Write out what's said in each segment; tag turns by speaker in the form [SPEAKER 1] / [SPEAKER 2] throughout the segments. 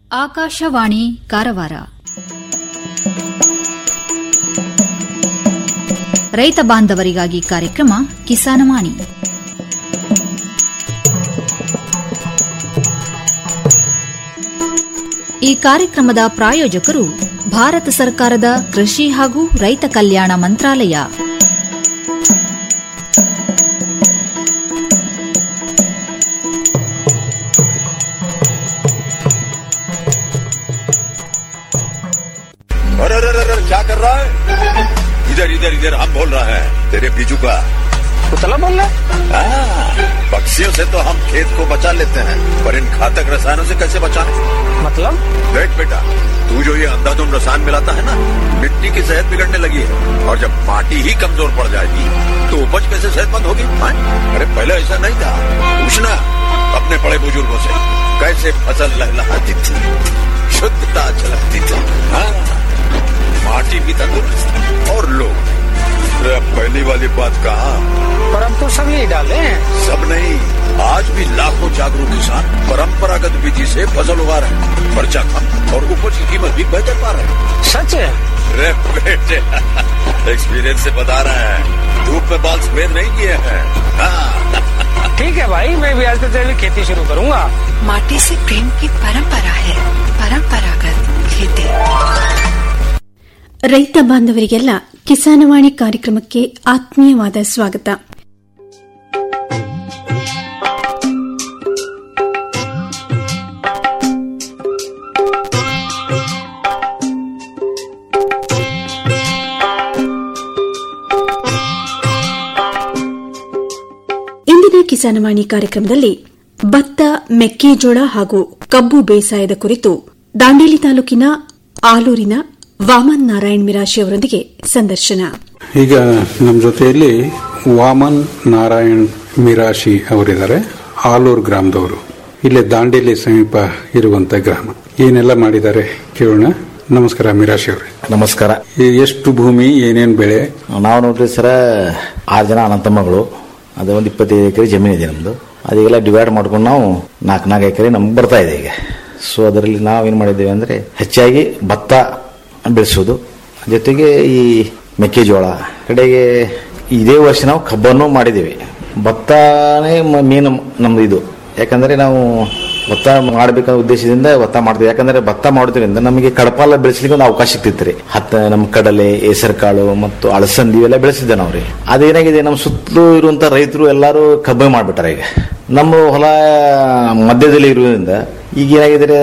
[SPEAKER 1] ಆಕಾಶವಾಣಿ ಕಾರವಾರ ರೈತ ಬಾಂಧವರಿಗಾಗಿ ಕಾರ್ಯಕ್ರಮ ಕಿಸಾನವಾಣಿ ಈ ಕಾರ್ಯಕ್ರಮದ ಪ್ರಾಯೋಜಕರು ಭಾರತ ಸರ್ಕಾರದ ಕೃಷಿ ಹಾಗೂ ರೈತ ಕಲ್ಯಾಣ ಮಂತ್ರಾಲಯ
[SPEAKER 2] अरे अरे अरे अरे, क्या कर रहा है इधर इधर इधर हम बोल रहे हैं तेरे बीजू का
[SPEAKER 3] पुतला बोल रहा है
[SPEAKER 2] हाँ, पक्षियों से तो हम खेत को बचा लेते हैं पर इन घातक रसायनों से कैसे बचाएं?
[SPEAKER 3] मतलब
[SPEAKER 2] देख बेटा तू जो ये अंधाधुंध रसायन मिलाता है ना मिट्टी की सेहत बिगड़ने लगी है और जब माटी ही कमजोर पड़ जाएगी तो उपज कैसे सेहतमंद होगी हाँ? अरे पहले ऐसा नहीं था पूछना अपने बड़े बुजुर्गों से कैसे फसल लहलहाती थी शुद्धता झलकती थी हाँ माटी भी तंदुरुस्त और लोग अरे अब पहली वाली बात कहा
[SPEAKER 3] पर अब तो सब यही डाले हैं
[SPEAKER 2] सब नहीं आज भी लाखों जागरूक किसान परंपरागत विधि से फसल उगा रहे हैं खर्चा कम और उपज की कीमत भी बेहतर पा रहे हैं
[SPEAKER 3] सच है
[SPEAKER 2] अरे बेटे एक्सपीरियंस से बता रहे हैं धूप में बाल सफेद नहीं किए हैं हाँ,
[SPEAKER 3] ठीक है भाई मैं भी आज से जैविक खेती शुरू करूंगा
[SPEAKER 4] माटी से प्रेम की परंपरा है परंपरागत खेती
[SPEAKER 5] ರೈತ ಬಾಂಧವರಿಗೆಲ್ಲ ಕಿಸಾನವಾಣಿ ಕಾರ್ಯಕ್ರಮಕ್ಕೆ ಆತ್ಮೀಯವಾದ ಸ್ವಾಗತ ಇಂದಿನ ಕಿಸಾನವಾಣಿ ಕಾರ್ಯಕ್ರಮದಲ್ಲಿ ಭತ್ತ ಮೆಕ್ಕೆಜೋಳ ಹಾಗೂ ಕಬ್ಬು ಬೇಸಾಯದ ಕುರಿತು ದಾಂಡೇಲಿ ತಾಲೂಕಿನ ಆಲೂರಿನ ವಾಮನ್ ನಾರಾಯಣ್ ಮಿರಾಶಿ ಅವರೊಂದಿಗೆ ಸಂದರ್ಶನ
[SPEAKER 6] ಈಗ ನಮ್ಮ ಜೊತೆಯಲ್ಲಿ ವಾಮನ್ ನಾರಾಯಣ್ ಮಿರಾಶಿ ಅವರಿದ್ದಾರೆ ಆಲೂರು ಗ್ರಾಮದವರು ಇಲ್ಲೇ ದಾಂಡೇಲಿ ಸಮೀಪ ಇರುವಂತ ಗ್ರಾಮ ಏನೆಲ್ಲ ಮಾಡಿದ್ದಾರೆ ಕೇಳೋಣ ನಮಸ್ಕಾರ ಮಿರಾಶಿ ಅವರೇ
[SPEAKER 7] ನಮಸ್ಕಾರ
[SPEAKER 6] ಈ ಎಷ್ಟು ಭೂಮಿ ಏನೇನ್ ಬೆಳೆ
[SPEAKER 7] ನಾವು ನೋಡ್ರಿ ಸರ ಆರು ಜನ ಅನಂತಮ್ಮಗಳು ಅದು ಒಂದು ಇಪ್ಪತ್ತೈದು ಎಕರೆ ಜಮೀನು ಇದೆ ನಮ್ದು ಅದೀಗೆಲ್ಲ ಡಿವೈಡ್ ಮಾಡ್ಕೊಂಡು ನಾವು ನಾಲ್ಕು ನಾಲ್ಕು ಎಕರೆ ನಮ್ಗೆ ಬರ್ತಾ ಇದೆ ಈಗ ಸೊ ಅದರಲ್ಲಿ ನಾವು ಏನು ಮಾಡಿದ್ದೇವೆ ಅಂದರೆ ಹೆಚ್ಚಾಗಿ ಭತ್ತ ಬೆಳೆಸೋದು ಜೊತೆಗೆ ಈ ಮೆಕ್ಕೆಜೋಳ ಕಡೆಗೆ ಇದೇ ವರ್ಷ ನಾವು ಕಬ್ಬನ್ನು ಮಾಡಿದ್ದೇವೆ ಭತ್ತನೇ ಮೇನ್ ನಮ್ದು ಇದು ಯಾಕಂದರೆ ನಾವು ಭತ್ತ ಮಾಡಬೇಕನ್ನೋ ಉದ್ದೇಶದಿಂದ ಭತ್ತ ಮಾಡ್ತೀವಿ ಯಾಕಂದ್ರೆ ಭತ್ತ ಮಾಡೋದ್ರಿಂದ ನಮಗೆ ಕಡಪಾಲ ಬೆಳೆಸಲಿಕ್ಕೆ ಒಂದು ಅವಕಾಶ ಸಿಗ್ತಿತ್ತು ರೀ ಹತ್ತ ನಮ್ಮ ಕಡಲೆ ಹೆಸರು ಕಾಳು ಮತ್ತು ಅಳಸಂದಿ ಇವೆಲ್ಲ ಬೆಳೆಸಿದ್ದೆ ನಾವು ರೀ ಅದೇನಾಗಿದೆ ನಮ್ಮ ಸುತ್ತಲೂ ಇರುವಂತ ರೈತರು ಎಲ್ಲರೂ ಕಬ್ಬೆ ಮಾಡ್ಬಿಟ್ಟಾರೆ ಈಗ ನಮ್ಮ ಹೊಲ ಮಧ್ಯದಲ್ಲಿ ಇರುವುದರಿಂದ ಈಗ ಏನಾಗಿದೆ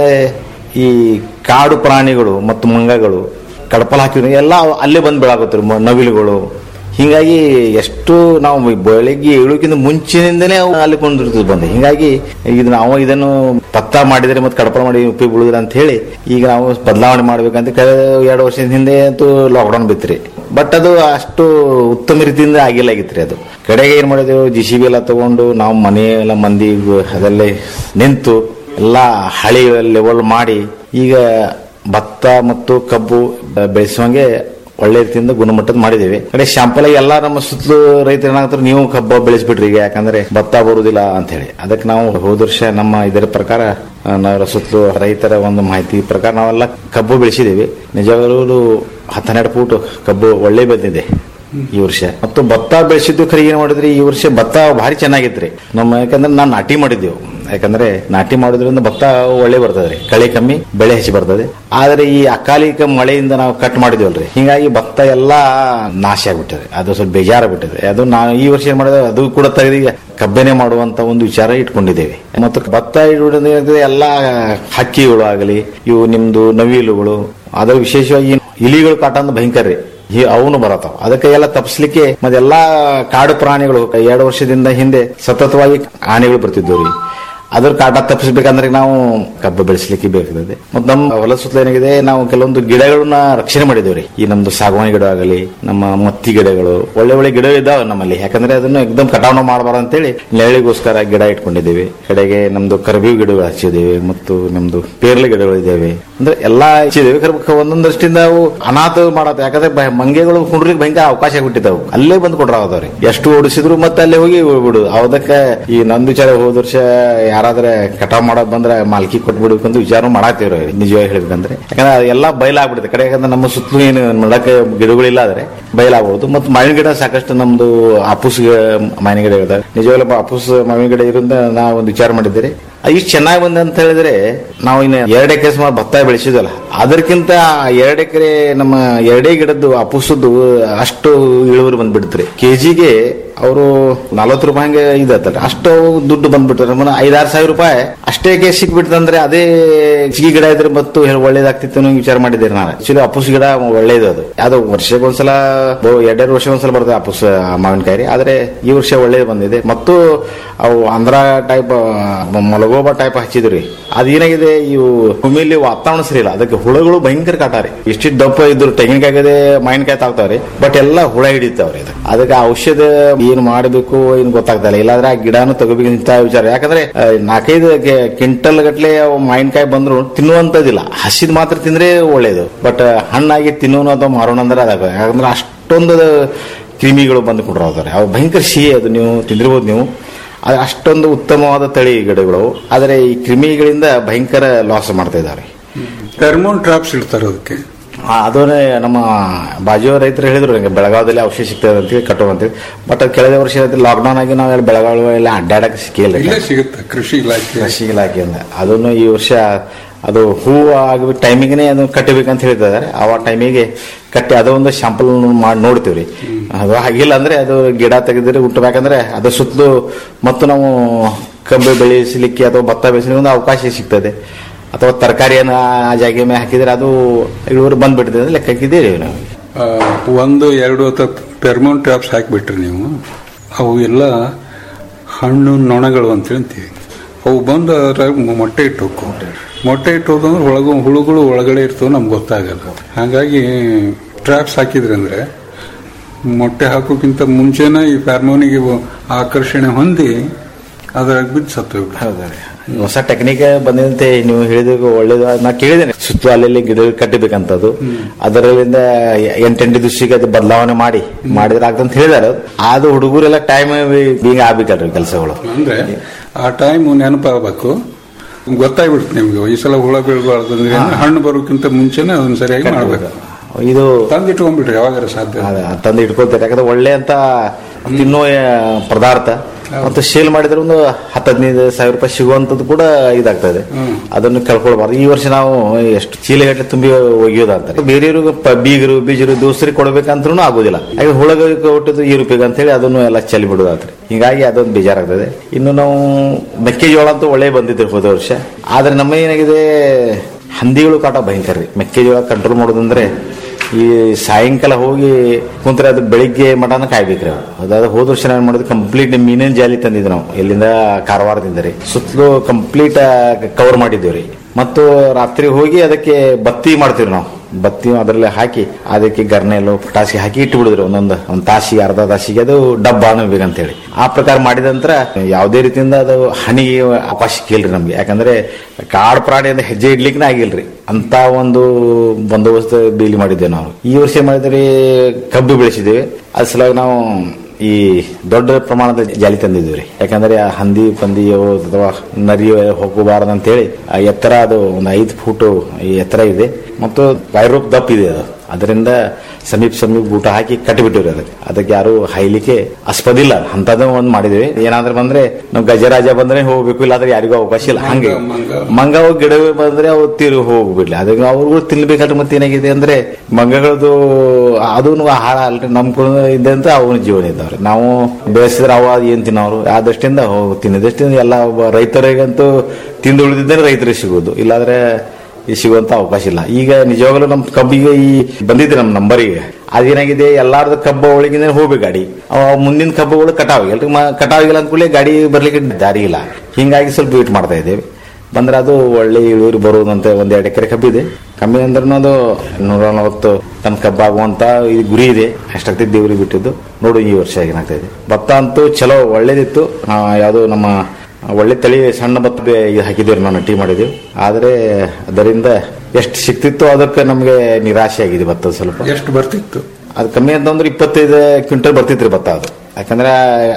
[SPEAKER 7] ಈ ಕಾಡು ಪ್ರಾಣಿಗಳು ಮತ್ತು ಮಂಗಗಳು ಕಡಪಲ್ ಹಾಕಿದ್ರೆ ಎಲ್ಲ ಅಲ್ಲೇ ಬಂದು ಬೆಳಾಕತ್ತಾರೆ ನವಿಲುಗಳು ಹಿಂಗಾಗಿ ಎಷ್ಟು ನಾವು ಬೆಳಿಗ್ಗೆ ಏಳೋಕ್ಕಿಂತ ಮುಂಚಿನಿಂದನೇ ಅವು ಅಲ್ಲಿ ಕೊಂಡಿರ್ತದೆ ಬಂದು ಹಿಂಗಾಗಿ ಇದು ನಾವು ಇದನ್ನು ಭತ್ತ ಮಾಡಿದರೆ ಮತ್ತೆ ಕಡಪ ಮಾಡಿ ಉಪಯೋಗ ಬೀಳುದಿಲ್ಲ ಅಂತ ಹೇಳಿ ಈಗ ನಾವು ಬದಲಾವಣೆ ಮಾಡ್ಬೇಕಂತ ಕಳೆದ ಎರಡು ವರ್ಷದ ಹಿಂದೆ ಅಂತೂ ಲಾಕ್ಡೌನ್ ಬಿತ್ರಿ ಬಟ್ ಅದು ಅಷ್ಟು ಉತ್ತಮ ರೀತಿಯಿಂದ ಆಗಿಲ್ಲ ಆಗಿತ್ರಿ ಅದು ಕಡೆಗೆ ಏನ್ ಮಾಡಿದೆವು ಜಿ ಸಿ ಬಿ ಎಲ್ಲ ತಗೊಂಡು ನಾವು ಮನೆ ಎಲ್ಲ ಮಂದಿ ಅದಲ್ಲೇ ನಿಂತು ಎಲ್ಲ ಹಳಿ ಲೆವೆಲ್ ಮಾಡಿ ಈಗ ಭತ್ತ ಮತ್ತು ಕಬ್ಬು ಬೆಳೆಸುವಂಗೆ ಒಳ್ಳೆ ರೀತಿಯಿಂದ ಗುಣಮಟ್ಟದ ಮಾಡಿದ್ದೇವೆ ಕಡೆ ಶಾಂಪಲ್ ಎಲ್ಲ ನಮ್ಮ ಸುತ್ತಲೂ ರೈತರು ಏನಾಗ್ತಾರೆ ನೀವು ಕಬ್ಬ ಬೆಳೆಸ್ಬಿಟ್ರಿ ಈಗ ಯಾಕಂದ್ರೆ ಭತ್ತ ಬರುವುದಿಲ್ಲ ಅಂತ ಹೇಳಿ ಅದಕ್ಕೆ ನಾವು ಹೋದ ವರ್ಷ ನಮ್ಮ ಇದರ ಪ್ರಕಾರ ಆ, ನಾವು ಸುತ್ತಲೂ ರೈತರ ಒಂದು ಮಾಹಿತಿ ಪ್ರಕಾರ ನಾವೆಲ್ಲ ಕಬ್ಬು ಬೆಳೆಸಿದ್ದೇವೆ ನಿಜವಾಗಲೂ ಹತ್ತೆರಡು ಫೂಟ್ ಕಬ್ಬು ಒಳ್ಳೆ ಬಂದಿದೆ ಈ ವರ್ಷ ಮತ್ತು ಭತ್ತ ಬೆಳೆಸಿದ್ದು ಖರೀ ಏನ್ ಮಾಡಿದ್ರಿ ಈ ವರ್ಷ ಭತ್ತ ಭಾರಿ ಚೆನ್ನಾಗಿತ್ರಿ ನಮ್ಮ ಯಾಕಂದ್ರೆ ನಾನು ನಾಟಿ ಮಾಡಿದ್ದೆವು ಯಾಕಂದ್ರೆ ನಾಟಿ ಮಾಡೋದ್ರಿಂದ ಭತ್ತ ಒಳ್ಳೆ ಬರ್ತದ್ರಿ ಕಳೆ ಕಮ್ಮಿ ಬೆಳೆ ಹೆಚ್ಚು ಬರ್ತದೆ ಆದ್ರೆ ಈ ಅಕಾಲಿಕ ಮಳೆಯಿಂದ ನಾವು ಕಟ್ ಮಾಡಿದ್ವಲ್ರಿ ಹಿಂಗಾಗಿ ಭತ್ತ ಎಲ್ಲಾ ನಾಶ ಆಗ್ಬಿಟ್ಟಿದೆ ಅದು ಸ್ವಲ್ಪ ಬೇಜಾರಾಗ್ಬಿಟ್ಟಿದೆ ಅದು ನಾವು ಈ ವರ್ಷ ಏನ್ ಮಾಡಿದ್ರೆ ಅದು ಕೂಡ ತೆಗೆದು ಈಗ ಕಬ್ಬೆನೆ ಮಾಡುವಂತ ಒಂದು ವಿಚಾರ ಇಟ್ಕೊಂಡಿದ್ದೇವೆ ಮತ್ತು ಭತ್ತ ಇಡುವುದರಿಂದ ಏನಾಗ್ತದೆ ಎಲ್ಲಾ ಹಕ್ಕಿಗಳು ಆಗಲಿ ಇವು ನಿಮ್ದು ನವಿಲುಗಳು ಅದು ವಿಶೇಷವಾಗಿ ಇಲಿಗಳು ಕಾಟ ಅಂದ್ರೆ ಭಯಂಕರ ರೀ ಈ ಅವನು ಬರತಾವ ಅದಕ್ಕೆ ಎಲ್ಲ ತಪ್ಪಿಸ್ಲಿಕ್ಕೆ ಮತ್ತೆಲ್ಲಾ ಕಾಡು ಪ್ರಾಣಿಗಳು ಎರಡು ವರ್ಷದಿಂದ ಹಿಂದೆ ಸತತವಾಗಿ ಆನೆಗಳು ಬರ್ತಿದ್ವು ರೀ ಅದ್ರ ಕಾಟ ತಪ್ಪಿಸ್ಬೇಕಂದ್ರೆ ನಾವು ಕಬ್ಬು ಬೆಳೆಸಲಿಕ್ಕೆ ಬೇಕಾಗಿದೆ ಮತ್ತು ನಮ್ಮ ಹೊಲ ಸುತ್ತಲ ಏನಾಗಿದೆ ನಾವು ಕೆಲವೊಂದು ಗಿಡಗಳನ್ನ ರಕ್ಷಣೆ ಮಾಡಿದ್ದೇವೆ ರೀ ಈ ನಮ್ದು ಸಾಗವಾನಿ ಗಿಡ ಆಗಲಿ ನಮ್ಮ ಮತ್ತಿ ಗಿಡಗಳು ಒಳ್ಳೆ ಒಳ್ಳೆ ಗಿಡ ಇದಾವೆ ನಮ್ಮಲ್ಲಿ ಯಾಕಂದ್ರೆ ಅದನ್ನು ಎಕ್ದಮ್ ಕಟಾವಣೆ ಮಾಡಬಾರ ಅಂತೇಳಿ ನೆರಳಿಗೋಸ್ಕರ ಗಿಡ ಇಟ್ಕೊಂಡಿದ್ದೇವೆ ಕಡೆಗೆ ನಮ್ದು ಕರಿಬೇವು ಗಿಡಗಳು ಹಚ್ಚಿದ್ದೇವೆ ಮತ್ತು ನಮ್ದು ಪೇರ್ಲೆ ಗಿಡಗಳು ಇದ್ದೇವೆ ಅಂದ್ರೆ ಎಲ್ಲಾ ಹಚ್ಚಿದ್ದೇವೆ ಕರ್ಬೇಕು ಒಂದೊಂದು ದೃಷ್ಟಿಯಿಂದ ಅವು ಅನಾಥ ಮಾಡತ್ತೆ ಯಾಕಂದ್ರೆ ಬ- ಮಂಗೆಗಳು ಕುಂಡ್ರಿಗೆ ಭಯಂಕರ ಅವಕಾಶ ಆಗ್ಬಿಟ್ಟಿದ್ದಾವೆ ಅಲ್ಲೇ ಬಂದು ಕೊಡ್ರಾವದವ್ರಿ ಎಷ್ಟು ಓಡಿಸಿದ್ರು ಮತ್ತೆ ಅಲ್ಲೇ ಹೋಗಿ ಬಿಡು ಅದಕ್ಕೆ ಈ ನಂದು ವಿಚಾರ ಹೋದ ವರ್ಷ ಯಾರ ಯಾರಾದ್ರೆ ಕಟಾವ್ ಮಾಡೋದ್ ಬಂದ್ರೆ ಮಾಲ್ಕಿ ಕೊಟ್ಬಿಡ್ಬೇಕಂತ ವಿಚಾರ ಮಾಡಾಕ್ತಿವ್ರಿ ನಿಜವಾಗಿ ಹೇಳ್ಬೇಕಂದ್ರೆ ಯಾಕಂದ್ರೆ ಅದೆಲ್ಲ ಬಯಲಾಗ್ಬಿಡುತ್ತೆ ಕಡೆ ಯಾಕಂದ್ರೆ ನಮ್ಮ ಸುತ್ತಲೂ ಏನು ನೋಡಕ್ಕೆ ಗಿಡಗಳಿಲ್ಲ ಆದ್ರೆ ಬಯಲಾಗಬಹುದು ಮತ್ತು ಮಾವಿನ ಗಿಡ ಸಾಕಷ್ಟು ನಮ್ದು ಅಪೂಸ್ ಮಾವಿನ ಗಿಡ ಇದಾವೆ ನಿಜವಾಗ್ಲೂ ಅಪೂಸ್ ಮಾವಿನ ಗಿಡ ಇರೋದ್ರಿಂದ ನಾವು ಒಂದು ವಿಚಾರ ಮಾಡಿದ್ದೀರಿ ಇಷ್ಟು ಚೆನ್ನಾಗಿ ಬಂದ ಅಂತ ಹೇಳಿದ್ರೆ ನಾವು ಇನ್ನು ಎರಡು ಎಕರೆ ಸುಮಾರು ಭತ್ತ ಬೆಳೆಸಿದ್ವಲ್ಲ ಅದಕ್ಕಿಂತ ಎರಡು ಎಕರೆ ನಮ್ಮ ಎರಡೇ ಗಿಡದ್ದು ಅಪುಸದ್ದು ಅಷ್ಟು ಇಳುವರಿ ಬಂದ್ಬಿಡ್ತ್ರಿ ಕೆಜಿಗೆ ಅವರು ನಲವತ್ತು ರೂಪಾಯಿ ಹಂಗೆ ಇದತ್ತಲ್ಲ ಅಷ್ಟು ದುಡ್ಡು ಬಂದ್ಬಿಟ್ರೆ మన ಐದಾರು ಸಾವಿರ ರೂಪಾಯಿ ಅಷ್ಟೇ ಕೆ ಸಿಕ್ಬಿಡ್ತಂದ್ರೆ ಅದೇ ಚಿಗಿ ಗಿಡ ಇದ್ರೆ ಮತ್ತು ಹೆ- ಒಳ್ಳೇದಾಗ್ತಿತ್ತು ಅನ್ನೋ ವಿಚಾರ ಮಾಡಿದ್ದೀರಿ ನಾನು ಆಕ್ಚುಲಿ ಅಪುಸ್ ಗಿಡ ಒಳ್ಳೇದು ಅದು ಅದು ವರ್ಷಕ್ಕೊಂದ್ಸಲ ಬಹು- ಎರಡೆರಡು ವರ್ಷಕ್ಕೊಂದ್ಸಲ ಬರ್ತದೆ ಅಪುಸ್ ಮಾವಿನಕಾಯಿ ರೀ. ಆದ್ರೆ ಈ ವರ್ಷ ಒಳ್ಳೇದು ಬಂದಿದೆ ಮತ್ತು ಅವು ಆಂಧ್ರ ಟೈಪ್ ಮಲಗೋಬ ಟೈಪ್ ಹಚ್ಚಿದ್ರಿ ಅದೇನಾಗಿದೆ ಇವು ಭೂಮಿಯಲ್ಲಿ ವಾತಾವರಣ ಸರಿ ಇಲ್ಲ ಅದಕ್ಕೆ ಹುಳುಗಳು ಭಯಂಕರ ಕಾಟಾರಿ ಇಷ್ಟಿಷ್ಟು ದಪ್ಪ ಇದ್ರು ತೆಂಗಿನಕಾಯಿಗದೆ ಮಾವಿನಕಾಯಿ ತಾಗ್ತಾವ್ರಿ ಬಟ್ ಎಲ್ಲ ಹುಳ ಹಿಡಿತಾವ್ರಿ ಅದು ಅದಕ್ಕೆ ಆ ಔಷಧ ಏನ್ ಮಾಡಬೇಕು ಏನ್ ಗೊತ್ತಾಗ್ತಾ ಇಲ್ಲ ಇಲ್ಲಾಂದ್ರೆ ಆ ಗಿಡನು ತಗೋಬೇಕು ಅಂತ ವಿಚಾರ ಯಾಕಂದ್ರೆ ಆ, ನಾಲ್ಕೈದು ಗೆ- ಕ್ವಿಂಟಲ್ ಗಟ್ಲೆ ಅವು ಮಾವಿನಕಾಯಿ ಬಂದ್ರು ತಿನ್ನುವಂತದಿಲ್ಲ ಹಸಿದ್ ಮಾತ್ರ ತಿಂದ್ರೆ ಒಳ್ಳೇದು ಬಟ್ ಹಣ್ಣಾಗಿ ತಿನ್ನೋನು ಅಥವಾ ಮಾರೋಣ ಅಂದ್ರೆ ಅದಾಗ ಯಾಕಂದ್ರೆ ಅಷ್ಟೊಂದು ಕ್ರಿಮಿಗಳು ಬಂದು ಕೊಂಡ್ರೆ ಅವು ಭಯಂಕರ ಸಿಹಿ ಅದು ನೀವು ತಿಂದಿರ್ಬೋದು ನೀವು ಅದು ಅಷ್ಟೊಂದು ಉತ್ತಮವಾದ ತಳಿ ಗಿಡಗಳು ಆದರೆ ಈ ಕ್ರಿಮಿಗಳಿಂದ ಭಯಂಕರ ಲಾಸ್ ಮಾಡ್ತಾ ಇದ್ದಾರೆ
[SPEAKER 6] ಫೆರ್ಮೋನ್ ಟ್ರಾಪ್ಸ್ ಇಡ್ತಾರೆ ಅದಕ್ಕೆ
[SPEAKER 7] ಅದನ್ನೇ ನಮ್ಮ ಬಾಜು ರೈತರು ಹೇಳಿದ್ರು ನಂಗೆ ಬೆಳಗಾವದಲ್ಲಿ ಔಷಧಿ ಸಿಗ್ತದೆ ಅಂತೇಳಿ ಕಟ್ಟೋ ಅಂತೇಳಿ ಬಟ್ ಅದು ಕೆಳಗೆ ವರ್ಷ ಲಾಕ್ಡೌನ್ ಆಗಿ ನಾವು ಎಲ್ಲ ಬೆಳಗಾವಿ ಎಲ್ಲ ಅಡ್ಡಾಡಕ್ಕೆ ಸಿಕ್ಕಿಲ್ಲ
[SPEAKER 6] ಇಲ್ಲೇ ಸಿಗುತ್ತೆ ಕೃಷಿ ಇಲಾಖೆ
[SPEAKER 7] ಕೃಷಿ ಇಲಾಖೆಯಿಂದ ಅದನ್ನು ಈ ವರ್ಷ ಅದು ಹೂವು ಆಗಿ ಟೈಮಿಗೆ ಅದನ್ನು ಕಟ್ಟಬೇಕಂತ ಹೇಳ್ತಿದ್ದಾರೆ ಆ ಟೈಮಿಗೆ ಕಟ್ಟಿ ಅದೊಂದು ಶಾಂಪಲ್ ಮಾಡಿ ನೋಡ್ತೀವಿ ಅದು ಆಗಿಲ್ಲ ಅಂದ್ರೆ ಅದು ಗಿಡ ತೆಗೆದ್ರೆ ಹುಟ್ಟಬೇಕಂದ್ರೆ ಅದ್ರ ಸುತ್ತಲೂ ಮತ್ತು ನಾವು ಕಬ್ಬು ಬೆಳೆಸಲಿಕ್ಕೆ ಅಥವಾ ಭತ್ತ ಬೆಳೆಸಲಿಕ್ಕೆ ಒಂದು ಅವಕಾಶ ಸಿಗ್ತದೆ ಅಥವಾ ತರಕಾರಿಯನ್ನು ಆ ಜಾಗೆ ಮೇಲೆ ಹಾಕಿದ್ರೆ ಅದು ಇಳುವರಿ ಬಂದ್ಬಿಡ್ತದೆ ಅಂತ ಲೆಕ್ಕ ಹಾಕಿದ್ದೀರಿ ನಾವು
[SPEAKER 6] ಆ, ಒಂದು ಎರಡು ಅಥವಾ ಫೆರ್ಮೋನ್ ಟ್ರಾಪ್ಸ್ ಹಾಕಿಬಿಟ್ರಿ ನೀವು ಅವು ಎಲ್ಲ ಹಣ್ಣು ನೊಣಗಳು ಅಂತ ಹೇಳ್ತೀವಿ ಅವು ಬಂದು ಅದ್ರಾಗ ಮೊಟ್ಟೆ ಇಟ್ಟು ಹೋಗ್ಕೊ ಮೊಟ್ಟೆ ಇಟ್ಟು ಹೋದಂದ್ರೆ ಒಳಗ ಹುಳುಗಳು ಒಳಗಡೆ ಇರ್ತವೆ ನಮ್ಗೆ ಗೊತ್ತಾಗಲ್ಲ ಹಾಗಾಗಿ ಟ್ರಾಪ್ಸ್ ಹಾಕಿದ್ರಿ ಅಂದ್ರೆ ಮೊಟ್ಟೆ ಹಾಕೋಕ್ಕಿಂತ ಮುಂಚೆನೇ ಈ ಫಾರ್ಮೋನಿಗೆ ಆಕರ್ಷಣೆ ಹೊಂದಿ ಅದ್ರಾಗ ಬಿದ್ದು ಸತ್ತು
[SPEAKER 7] ಹೌದಾ ಹೊಸ ಟೆಕ್ನಿಕ್ ಬಂದಂತೆ ನೀವು ಹೇಳಿದಾಗ ಒಳ್ಳೇದು ನಾ ಕೇಳಿದ್ದೇನೆ ಸುತ್ತು ಅಲ್ಲಲ್ಲಿ ಗಿಡ ಕಟ್ಟಬೇಕಂತದ್ದು ಅದರಿಂದ ಎಂಟೆಂಟು ದಿವಸಕ್ಕೆ ಅದು ಬದಲಾವಣೆ ಮಾಡಿ ಮಾಡಿದ್ರೆ ಆಗ್ತಂತ ಹೇಳಿದಾರೆ ಅದು ಹುಡುಗರೆಲ್ಲ ಟೈಮ್ ಬೀಗ ಆಗ್ಬೇಕಲ್ರಿ ಕೆಲಸಗಳು
[SPEAKER 6] ಅಂದ್ರೆ ಆ ಟೈಮ್ ನೆನಪಾಗಬೇಕು ಗೊತ್ತಾಗ್ಬಿಡುತ್ತೆ ನಿಮ್ಗೆ ಈ ಸಲ ಹುಳ ಬೀಳಬಾರ್ದು ಅಂದ್ರೆ ಹಣ್ಣು ಬರೋಕ್ಕಿಂತ ಮುಂಚೆನೆ ಅದನ್ನ ಸರಿಯಾಗಿ ಮಾಡ್ಬೇಕು
[SPEAKER 7] ಇದು
[SPEAKER 6] ತಂದಿಟ್ಕೊಂಡ್ಬಿಟ್ರಿ ಯಾವಾಗಾರ ಸಾಧ್ಯ
[SPEAKER 7] ಅದ- ತಂದು ಇಟ್ಕೊಳ್ತಾರೆ ಯಾಕಂದ್ರೆ ಒಳ್ಳೆ ಅಂತ ತಿನ್ನೋ ಆ, ಪದಾರ್ಥ ಮತ್ತು ಸೇಲ್ ಮಾಡಿದ್ರೆ ಒಂದು ಹತ್ತು ಹದಿನೈದು ಸಾವಿರ ರೂಪಾಯಿ ಸಿಗುವಂತದ್ದು ಕೂಡ ಇದಾಗ್ತದೆ ಅದನ್ನು ಕಳ್ಕೊಳ್ಬಾರ್ದು ಈ ವರ್ಷ ನಾವು ಎಷ್ಟು ಚೀಲಗಟ್ಟಲೆ ತುಂಬಿ ಒಗೆಯೋದಂತಾರೆ ಬೇರೆಯವ್ರಿಗೆ ಪ- ಬೀಗರು ಬೀಜರು ದೋಸ್ತರಿಗೆ ಕೊಡ್ಬೇಕಂದ್ರೂ ಆಗೋದಿಲ್ಲ ಹಾಗೆ ಹುಳಗಳಿಗೆ ಕೊಟ್ಟಿದ್ದು ಈ ರೂಪಾಯಿಗೆ ಅಂತೇಳಿ ಅದನ್ನು ಎಲ್ಲ ಚಲಿ ಬಿಡೋದಾತ್ರಿ ಹಿಂಗಾಗಿ ಅದೊಂದು ಬೇಜಾರಾಗ್ತದೆ ಇನ್ನು ನಾವು ಮೆಕ್ಕೆಜೋಳ ಅಂತೂ ಒಳ್ಳೆ ಬಂದಿದ್ರು ಹೋದ ವರ್ಷ ಆದ್ರೆ ನಮ್ಮ ಏನಾಗಿದೆ ಹಂದಿಗಳು ಕಾಟ ಭಯಂಕರ ರೀ ಮೆಕ್ಕೆಜೋಳ ಕಂಟ್ರೋಲ್ ಮಾಡೋದಂದ್ರೆ ಈ ಸಾಯಂಕಾಲ ಹೋಗಿ ಕುಂತ್ರೆ ಅದು ಬೆಳಿಗ್ಗೆ ಮಟನ ಕಾಯ್ಬೇಕ್ರಿ ಅವು ಅದಾದ ಹೋದ ವರ್ಷ ನಾವು ಮಾಡಿದ್ ಕಂಪ್ಲೀಟ್ ಮೀನಿನ ಜಾಲಿ ತಂದಿದ್ವಿ ನಾವು ಎಲ್ಲಿಂದ ಕಾರವಾರದಿಂದ ರೀ ಸುತ್ತಲೂ ಕಂಪ್ಲೀಟ್ ಕವರ್ ಮಾಡಿದ್ದೇವೆ ರೀ ಮತ್ತು ರಾತ್ರಿ ಹೋಗಿ ಅದಕ್ಕೆ ಬತ್ತಿ ಮಾಡ್ತೀವಿ ನಾವು ಬತ್ತಿ ಅದರಲ್ಲಿ ಹಾಕಿ ಅದಕ್ಕೆ ಗರ್ನೆಲು ಪಟಾಸಿ ಹಾಕಿ ಇಟ್ಟು ಬಿಡಿದ್ರು ಒಂದೊಂದು ಒಂದು ತಾಸಿಗೆ ಅರ್ಧ ತಾಸಿಗೆ ಅದು ಡಬ್ಬ ಅನ್ನಬೇಕಂತೇಳಿ ಆ ಪ್ರಕಾರ ಮಾಡಿದ ನಂತರ ಯಾವುದೇ ರೀತಿಯಿಂದ ಅದು ಹನಿಗೆ ಅವಕಾಶ ಸಿಕ್ಕಿಲ್ರಿ ನಮ್ಗೆ ಯಾಕಂದ್ರೆ ಕಾಡು ಪ್ರಾಣಿಯಿಂದ ಹೆಜ್ಜೆ ಇಡ್ಲಿಕ್ಕೆ ಆಗಿಲ್ರಿ ಅಂತ ಒಂದು ಬಂದೋಬಸ್ತ್ ಬೀಲಿ ಮಾಡಿದ್ದೇವೆ ನಾವು ಈ ವರ್ಷ ಮಾಡಿದ್ರೆ ಕಬ್ಬು ಬೆಳೆಸಿದ್ದೇವೆ ಅದ್ರ ಸಲುವಾಗಿ ನಾವು ಈ ದೊಡ್ಡ ಪ್ರಮಾಣದ ಜಾಲಿ ತಂದಿದ್ವಿ ರೀ ಯಾಕಂದ್ರೆ ಆ ಹಂದಿ ಪಂದಿ ಅವು ಅಥವಾ ನರಿ ಹೋಗಬಾರದು ಅಂತೇಳಿ ಆ ಎತ್ತರ ಅದು ಒಂದು ಐದು ಫೂಟು ಈ ಎತ್ತರ ಇದೆ ಮತ್ತು ವೈರೂಪ್ ದಪ್ಪ ಇದೆ ಅದು ಅದರಿಂದ ಸಮೀಪ ಸಮೀಪ ಊಟ ಹಾಕಿ ಕಟ್ಟಿಬಿಟ್ಟಿವ್ರಿ ಅದಕ್ಕೆ ಅದಕ್ಕೆ ಯಾರು ಹಾಯ್ಲಿಕ್ಕೆ ಅಸ್ಪದಿಲ್ಲ ಅಂತದ ಒಂದು ಮಾಡಿದ್ವಿ ಏನಾದ್ರೆ ಬಂದ್ರೆ ನಾವು ಗಜರಾಜ ಬಂದ್ರೆ ಹೋಗ್ಬೇಕು ಇಲ್ಲಾಂದ್ರೆ ಯಾರಿಗೂ ಅವಕಾಶ ಇಲ್ಲ ಹಂಗೆ ಮಂಗ ಅವು ಗಿಡ ಬಂದ್ರೆ ಅವು ತೀರು ಹೋಗ್ಬಿಡ್ಲಿ ಅದಕ್ಕೆ ಅವ್ರಿಗೂ ತಿನ್ಬೇಕಾದ್ರೆ ಮತ್ತೆ ಏನಾಗಿದೆ ಅಂದ್ರೆ ಮಂಗಗಳದು ಅದೂ ಆಹಾರ ಅಲ್ರಿ ನಮ್ ಇದೆ ಅಂತ ಅವನ ಜೀವನ ಇದ್ದಾವ್ರಿ ನಾವು ಬೆಳೆಸಿದ್ರೆ ಅವ ಏನ್ ತಿನ್ನೋರು ಆ ದೃಷ್ಟಿಯಿಂದ ಹೋಗ್ ತಿನ್ನದಷ್ಟಿಂದ ಎಲ್ಲ ಒಬ್ಬ ರೈತರಿಗಂತೂ ತಿಂದು ಉಳಿದಿದ್ದರೆ ರೈತರಿಗೆ ಸಿಗೋದು ಇಲ್ಲಾಂದ್ರೆ ಈ ಸಿಗುವಂತ ಅವಕಾಶ ಇಲ್ಲ ಈಗ ನಿಜವಾಗ್ಲೂ ನಮ್ ಕಬ್ಬಿಗೆ ಈ ಬಂದಿದೆ ನಮ್ ನಂಬರಿಗೆ ಅದೇನಾಗಿದೆ ಎಲ್ಲಾರ್ದು ಕಬ್ಬ ಒಳಗಿಂದ ಹೋಗ್ಬೇಕು ಗಾಡಿ ಅವ ಮುಂದಿನ ಕಬ್ಬುಗಳು ಕಟಾವಿಲ್ಲ ಕಟಾವಿಲ್ಲ ಅಂದ್ಕೂಡಲೇ ಗಾಡಿ ಬರ್ಲಿಕ್ಕೆ ದಾರಿ ಇಲ್ಲ ಹಿಂಗಾಗಿ ಸ್ವಲ್ಪ ವೇಟ್ ಮಾಡ್ತಾ ಇದ್ದೇವೆ ಬಂದ್ರೆ ಅದು ಒಳ್ಳೆ ಇಳುವರಿ ಬರುವುದಂತೆ ಒಂದ್ ಎರಡು ಎಕರೆ ಕಬ್ಬಿದೆ ಕಮ್ಮಿ ಅಂದ್ರೆ ಅದು ನೂರ ನಲವತ್ತು ಟನ್ ಕಬ್ಬಾಗುವಂತ ಈ ಗುರಿ ಇದೆ ಅಷ್ಟಾಗ್ತಿದ್ದು ದೇವ್ರಿಗೆ ಬಿಟ್ಟಿದ್ದು ನೋಡು ಈ ವರ್ಷ ಏನಾಗ್ತಾ ಇದೆ ಭತ್ತ ಅಂತೂ ಚಲೋ ಒಳ್ಳೇದಿತ್ತು ಆ, ಯಾವುದು ನಮ್ಮ ಒಳ್ಳೆ ತಳಿ ಸಣ್ಣ ಭತ್ತ ಬೆ- ಹಾಕಿದ್ದೀವಿ ನಾವು ನಾಟಿ ಮಾಡಿದ್ದೀವಿ ಆದರೆ ಅದರಿಂದ ಎಷ್ಟು ಸಿಕ್ತಿತ್ತು ಅದಕ್ಕೆ ನಮಗೆ ನಿರಾಶೆ ಆಗಿದೆ ಭತ್ತ ಸ್ವಲ್ಪ
[SPEAKER 6] ಎಷ್ಟು ಬರ್ತಿತ್ತು
[SPEAKER 7] ಅದು ಕಮ್ಮಿ ಅಂತಂದ್ರೆ ಇಪ್ಪತ್ತೈದು ಕ್ವಿಂಟಲ್ ಬರ್ತಿತ್ರಿ ಭತ್ತ ಅದು ಯಾಕಂದ್ರೆ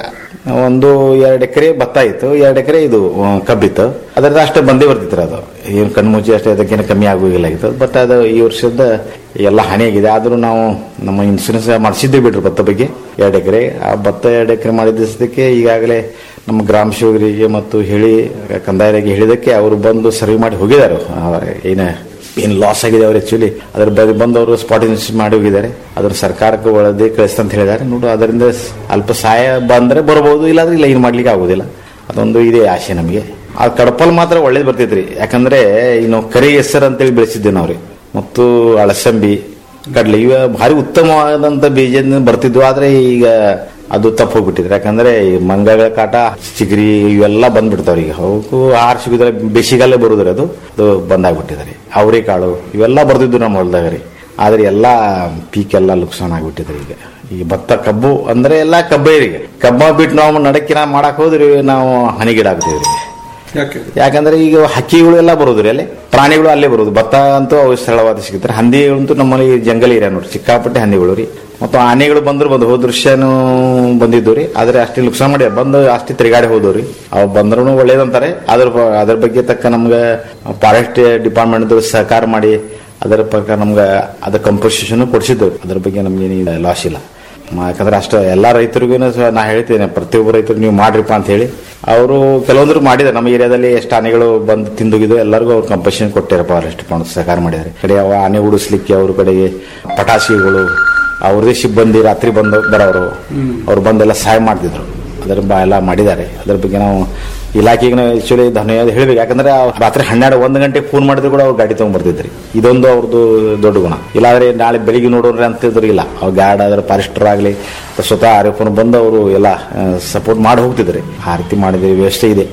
[SPEAKER 7] ಒಂದು ಎರಡು ಎಕರೆ ಭತ್ತ ಇತ್ತು ಎರಡು ಎಕರೆ ಇದು ಆ, ಕಬ್ಬಿತ್ತು ಅದರಿಂದ ಅಷ್ಟೇ ಬಂದೇ ಬರ್ತಿತ್ತು ಅದು ಏನು ಕಣ್ಮುಚ್ಚಿ ಅಷ್ಟೇ ಅದಕ್ಕೇನು ಕಮ್ಮಿ ಆಗೋಗಿಲ್ಲ ಆಗಿತ್ತು ಬಟ್ ಅದು ಈ ವರ್ಷದ ಎಲ್ಲ ಹಾನಿಯಾಗಿದೆ ಆದರೂ ನಾವು ನಮ್ಮ ಇನ್ಸೂರೆನ್ಸ್ ಮಾಡಿಸಿದ್ದೆ ಬಿಡ್ರಿ ಭತ್ತ ಬಗ್ಗೆ ಎರಡು ಎಕರೆ ಆ ಭತ್ತ ಎರಡು ಎಕರೆ ಮಾಡಿದ್ದಕ್ಕೆ ಈಗಾಗಲೇ ನಮ್ಮ ಗ್ರಾಮ ಶಿವಗರಿಗೆ ಮತ್ತು ಹೇಳಿ ಕಂದಾಯರಿಗೆ ಹೇಳಿದಕ್ಕೆ ಅವರು ಬಂದು ಸರ್ವೆ ಮಾಡಿ ಹೋಗಿದ್ದಾರೆ ಏನು ಏನು ಲಾಸ್ ಆಗಿದೆ ಅವ್ರು ಆಕ್ಚುಲಿ ಅದ್ರ ಬಗ್ಗೆ ಬಂದು ಅವರು ಸ್ಪಾಟ್ ಇನ್ವೆಸ್ಟ್ ಮಾಡಿ ಹೋಗಿದ್ದಾರೆ ಅದ್ರ ಸರ್ಕಾರಕ್ಕೆ ಒಳದೆ ಕಳಿಸ್ತಂತ ಹೇಳಿದ್ದಾರೆ ನೋಡು ಅದರಿಂದ ಸ್- ಅಲ್ಪ ಸಹಾಯ ಬಂದ್ರೆ ಬರಬಹುದು ಇಲ್ಲಾಂದ್ರೆ ಇಲ್ಲ ಏನು ಮಾಡ್ಲಿಕ್ಕೆ ಆಗೋದಿಲ್ಲ ಅದೊಂದು ಇದೆ ಆಸೆ ನಮಗೆ ಆ ಕಡಪಲ್ ಮಾತ್ರ ಒಳ್ಳೇದು ಬರ್ತೈತ್ರಿ ಯಾಕಂದ್ರೆ ಇನ್ನು ಕರಿ ಹೆಸರು ಅಂತೇಳಿ ಬೆಳೆಸಿದ್ದೆ ನಾವ್ರಿ ಮತ್ತು ಅಳಸಂಬಿ ಕಡ್ಲೆ ಇವ ಭಾರಿ ಉತ್ತಮವಾದಂತ ಬೀಜದಿಂದ ಬರ್ತಿದ್ವು ಆದ್ರೆ ಈಗ ಅದು ತಪ್ಪು ಹೋಗ್ಬಿಟ್ಟಿದ್ರೆ ಯಾಕಂದ್ರೆ ಈ ಮಂಗಗಳ ಕಾಟ ಚಿಗರಿ ಇವೆಲ್ಲ ಬಂದ್ಬಿಡ್ತಾವ್ರಿ ಈಗ ಅವಕ್ಕೂ ಆಹಾರ ಸಿಗುದ್ರೆ ಬೇಸಿಗೆಲ್ಲೇ ಬರುದ್ರಿ ಅದು ಅದು ಬಂದಾಗ್ಬಿಟ್ಟಿದ್ದಾರೆ ಅವರೇ ಕಾಳು ಇವೆಲ್ಲ ಬರ್ತಿದ್ವು ನಮ್ಮ ಹೊಲದಾಗ ರೀ ಆದ್ರೆ ಎಲ್ಲ ಪೀಕ್ ಎಲ್ಲ ಲುಕ್ಸಾನ್ ಆಗ್ಬಿಟ್ಟಿದ್ರಿ ಈಗ ಈ ಭತ್ತ ಕಬ್ಬು ಅಂದ್ರೆ ಎಲ್ಲ ಕಬ್ಬೇ ರೀ ಈಗ ಕಬ್ಬ ಬಿಟ್ಟು ನಾವು ನಡಕ್ಕಿನ ಮಾಡಕ್ ಹೋದ್ರಿ ನಾವು ಹನಿಗಿಡಾಗ್ತೀವಿ ರೀ
[SPEAKER 6] ಯಾಕೆ
[SPEAKER 7] ಯಾಕಂದ್ರೆ ಈಗ ಹಕ್ಕಿಗಳು ಎಲ್ಲ ಬರೋದ್ರಿ ಅಲ್ಲಿ ಪ್ರಾಣಿಗಳು ಅಲ್ಲೇ ಬರೋದು ಭತ್ತ ಅಂತೂ ಅವು ಸರಳವಾದ ಸಿಗುತ್ತಾರೆ ಹಂದಿಗಳಂತೂ ನಮ್ಮಲ್ಲಿ ಜಂಗಲ್ ಏರಿಯಾ ನೋಡ್ರಿ ಸಿಕ್ಕಾಪಟ್ಟೆ ಹಂದಿಗಳು ರೀ ಮತ್ತು ಆನೆಗಳು ಬಂದ್ರು ಬಂದು ಹೋದ ದೃಶ್ಯನೂ ಬಂದಿದ್ದು ರೀ ಆದ್ರೆ ಅಷ್ಟೇ ಲುಕ್ಸಾನ್ ಮಾಡಿ ಬಂದು ಅಷ್ಟೇ ತಿರುಗಾಡಿ ಹೋದವು ರೀ ಅವು ಬಂದ್ರೂ ಒಳ್ಳೇದಂತಾರೆ ಅದ್ರ ಬ- ಅದ್ರ ಬಗ್ಗೆ ತಕ್ಕ ನಮ್ಗೆ ಫಾರೆಸ್ಟ್ ಡಿಪಾರ್ಟ್ಮೆಂಟ್ ಸಹಕಾರ ಮಾಡಿ ಅದರ ಪ್ರಕಾರ ನಮ್ಗೆ ಅದ್ರ ಕಂಪೋಸಿಷನ್ ಕೊಡಿಸಿದ್ದು ಅದ್ರ ಬಗ್ಗೆ ನಮ್ಗೆ ಲಾಸ್ ಇಲ್ಲ ಮ- ಯಾಕಂದ್ರೆ ಅಷ್ಟು ಎಲ್ಲ ರೈತರಿಗೂ ನಾ ಹೇಳ್ತೇನೆ ಪ್ರತಿಯೊಬ್ಬ ರೈತರು ನೀವು ಮಾಡ್ರಿಪ್ಪ ಅಂತ ಹೇಳಿ ಅವರು ಕೆಲವೊಂದ್ರು ಮಾಡಿದ್ದಾರೆ ನಮ್ಮ ಏರಿಯಾದಲ್ಲಿ ಎಷ್ಟು ಆನೆಗಳು ಬಂದು ತಿಂದೋಗಿದ್ದು ಎಲ್ಲರಿಗೂ ಅವ್ರು ಕಂಪಲ್ಷನ್ ಕೊಟ್ಟಿದ್ದಾರೆ ಫಾರೆಸ್ಟ್ ಡಿಪಾರ್ಟ್ಮೆಂಟ್ ಸಹಕಾರ ಮಾಡಿದ್ದಾರೆ ಕಡೆ ಅವ ಆನೆ ಉಡಿಸ್ಲಿಕ್ಕೆ ಅವ್ರ ಕಡೆಗೆ ಪಟಾಸಿಗಳು ಅವ್ರದೇ ಸಿಬ್ಬಂದಿ ರಾತ್ರಿ ಬಂದು ಬರೋರು ಅವ್ರು ಬಂದೆಲ್ಲ ಸಹಾಯ ಮಾಡ್ತಿದ್ರು ಅದರ ಬ- ಎಲ್ಲ ಮಾಡಿದ್ದಾರೆ ಅದ್ರ ಬಗ್ಗೆ ನಾವು ಇಲಾಖೆಗೆ ನಾವು ಆಕ್ಚುಲಿ ಧನ್ಯವಾದ ಹೇಳ್ಬೇಕು ಯಾಕಂದ್ರೆ ಅವ್ರು ರಾತ್ರಿ ಹನ್ನೆರಡು ಒಂದು ಗಂಟೆಗೆ ಫೋನ್ ಮಾಡಿದ್ರು ಕೂಡ ಅವ್ರು ಗಾಡಿ ತಗೊಂಡ್ಬರ್ತಿದ್ರಿ ಇದೊಂದು ಅವ್ರದ್ದು ದೊಡ್ಡ ಗುಣ ಇಲ್ಲಾಂದ್ರೆ ನಾಳೆ ಬೆಳಿಗ್ಗೆ ನೋಡೋರು ಅಂತಿದ್ರು ಇಲ್ಲ ಅವ್ರು ಗಾರ್ಡ್ ಆದ್ರೆ ಫಾರೆಸ್ಟರ್ ಆಗಲಿ ಸ್ವತಃ ಆರೋಪನ ಬಂದು ಅವರು ಎಲ್ಲ ಸಪೋರ್ಟ್ ಮಾಡಿ ಹೋಗ್ತಿದ್ರಿ ಆ ರೀತಿ ಮಾಡಿದ್ರೆ ವ್ಯವಸ್ಥೆ ಇದೆ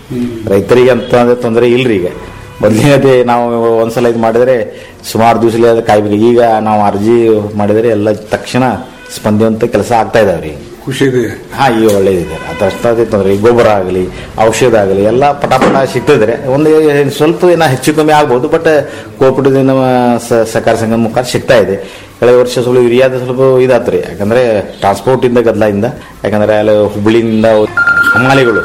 [SPEAKER 7] ರೈತರಿಗೆ ಅಂತ ತೊಂದರೆ ಇಲ್ರಿ ಈಗ ಮೊದಲನೇದೇ ನಾವು ಒಂದ್ಸಲ ಇದು ಮಾಡಿದ್ರೆ ಸುಮಾರು ದಿವಸ ಅದು ಕಾಯ್ಬೇಕು ಈಗ ನಾವು ಅರ್ಜಿ ಮಾಡಿದರೆ ಎಲ್ಲ ತಕ್ಷಣ ಸ್ಪಂದಿಸುವಂತ ಕೆಲಸ ಆಗ್ತಾ ಇದಾವ್ರಿ
[SPEAKER 6] ಖುಷಿ ಇದೆ
[SPEAKER 7] ಹಾ ಈಗ ಒಳ್ಳೇದಿದೆ ಅದಷ್ಟೇ ತೊಂದರೆ ಗೊಬ್ಬರ ಆಗಲಿ ಔಷಧ ಆಗಲಿ ಎಲ್ಲ ಪಟಾಪಟ ಸಿಗ್ತಿದ್ರೆ ಒಂದು ಸ್ವಲ್ಪ ಏನೋ ಹೆಚ್ಚು ಕಮ್ಮಿ ಆಗ್ಬೋದು ಬಟ್ ಕೋಪುಟದ ನಮ್ಮ ಸ- ಸಹಕಾರ ಸಂಘದ ಮುಖಾಂತರ ಸಿಗ್ತಾ ಇದೆ ಕಳೆದ ವರ್ಷ ಸ್ವಲ್ಪ ಯೂರಿಯಾದ ಸ್ವಲ್ಪ ಇದಾತ್ರಿ ಯಾಕಂದ್ರೆ ಟ್ರಾನ್ಸ್ಪೋರ್ಟ್ ಇಂದ ಗದ್ದಲಿಂದ ಯಾಕಂದ್ರೆ ಅಲ್ಲಿ ಹುಬ್ಬಳ್ಳಿಯಿಂದ ಹಮಾಲಿಗಳು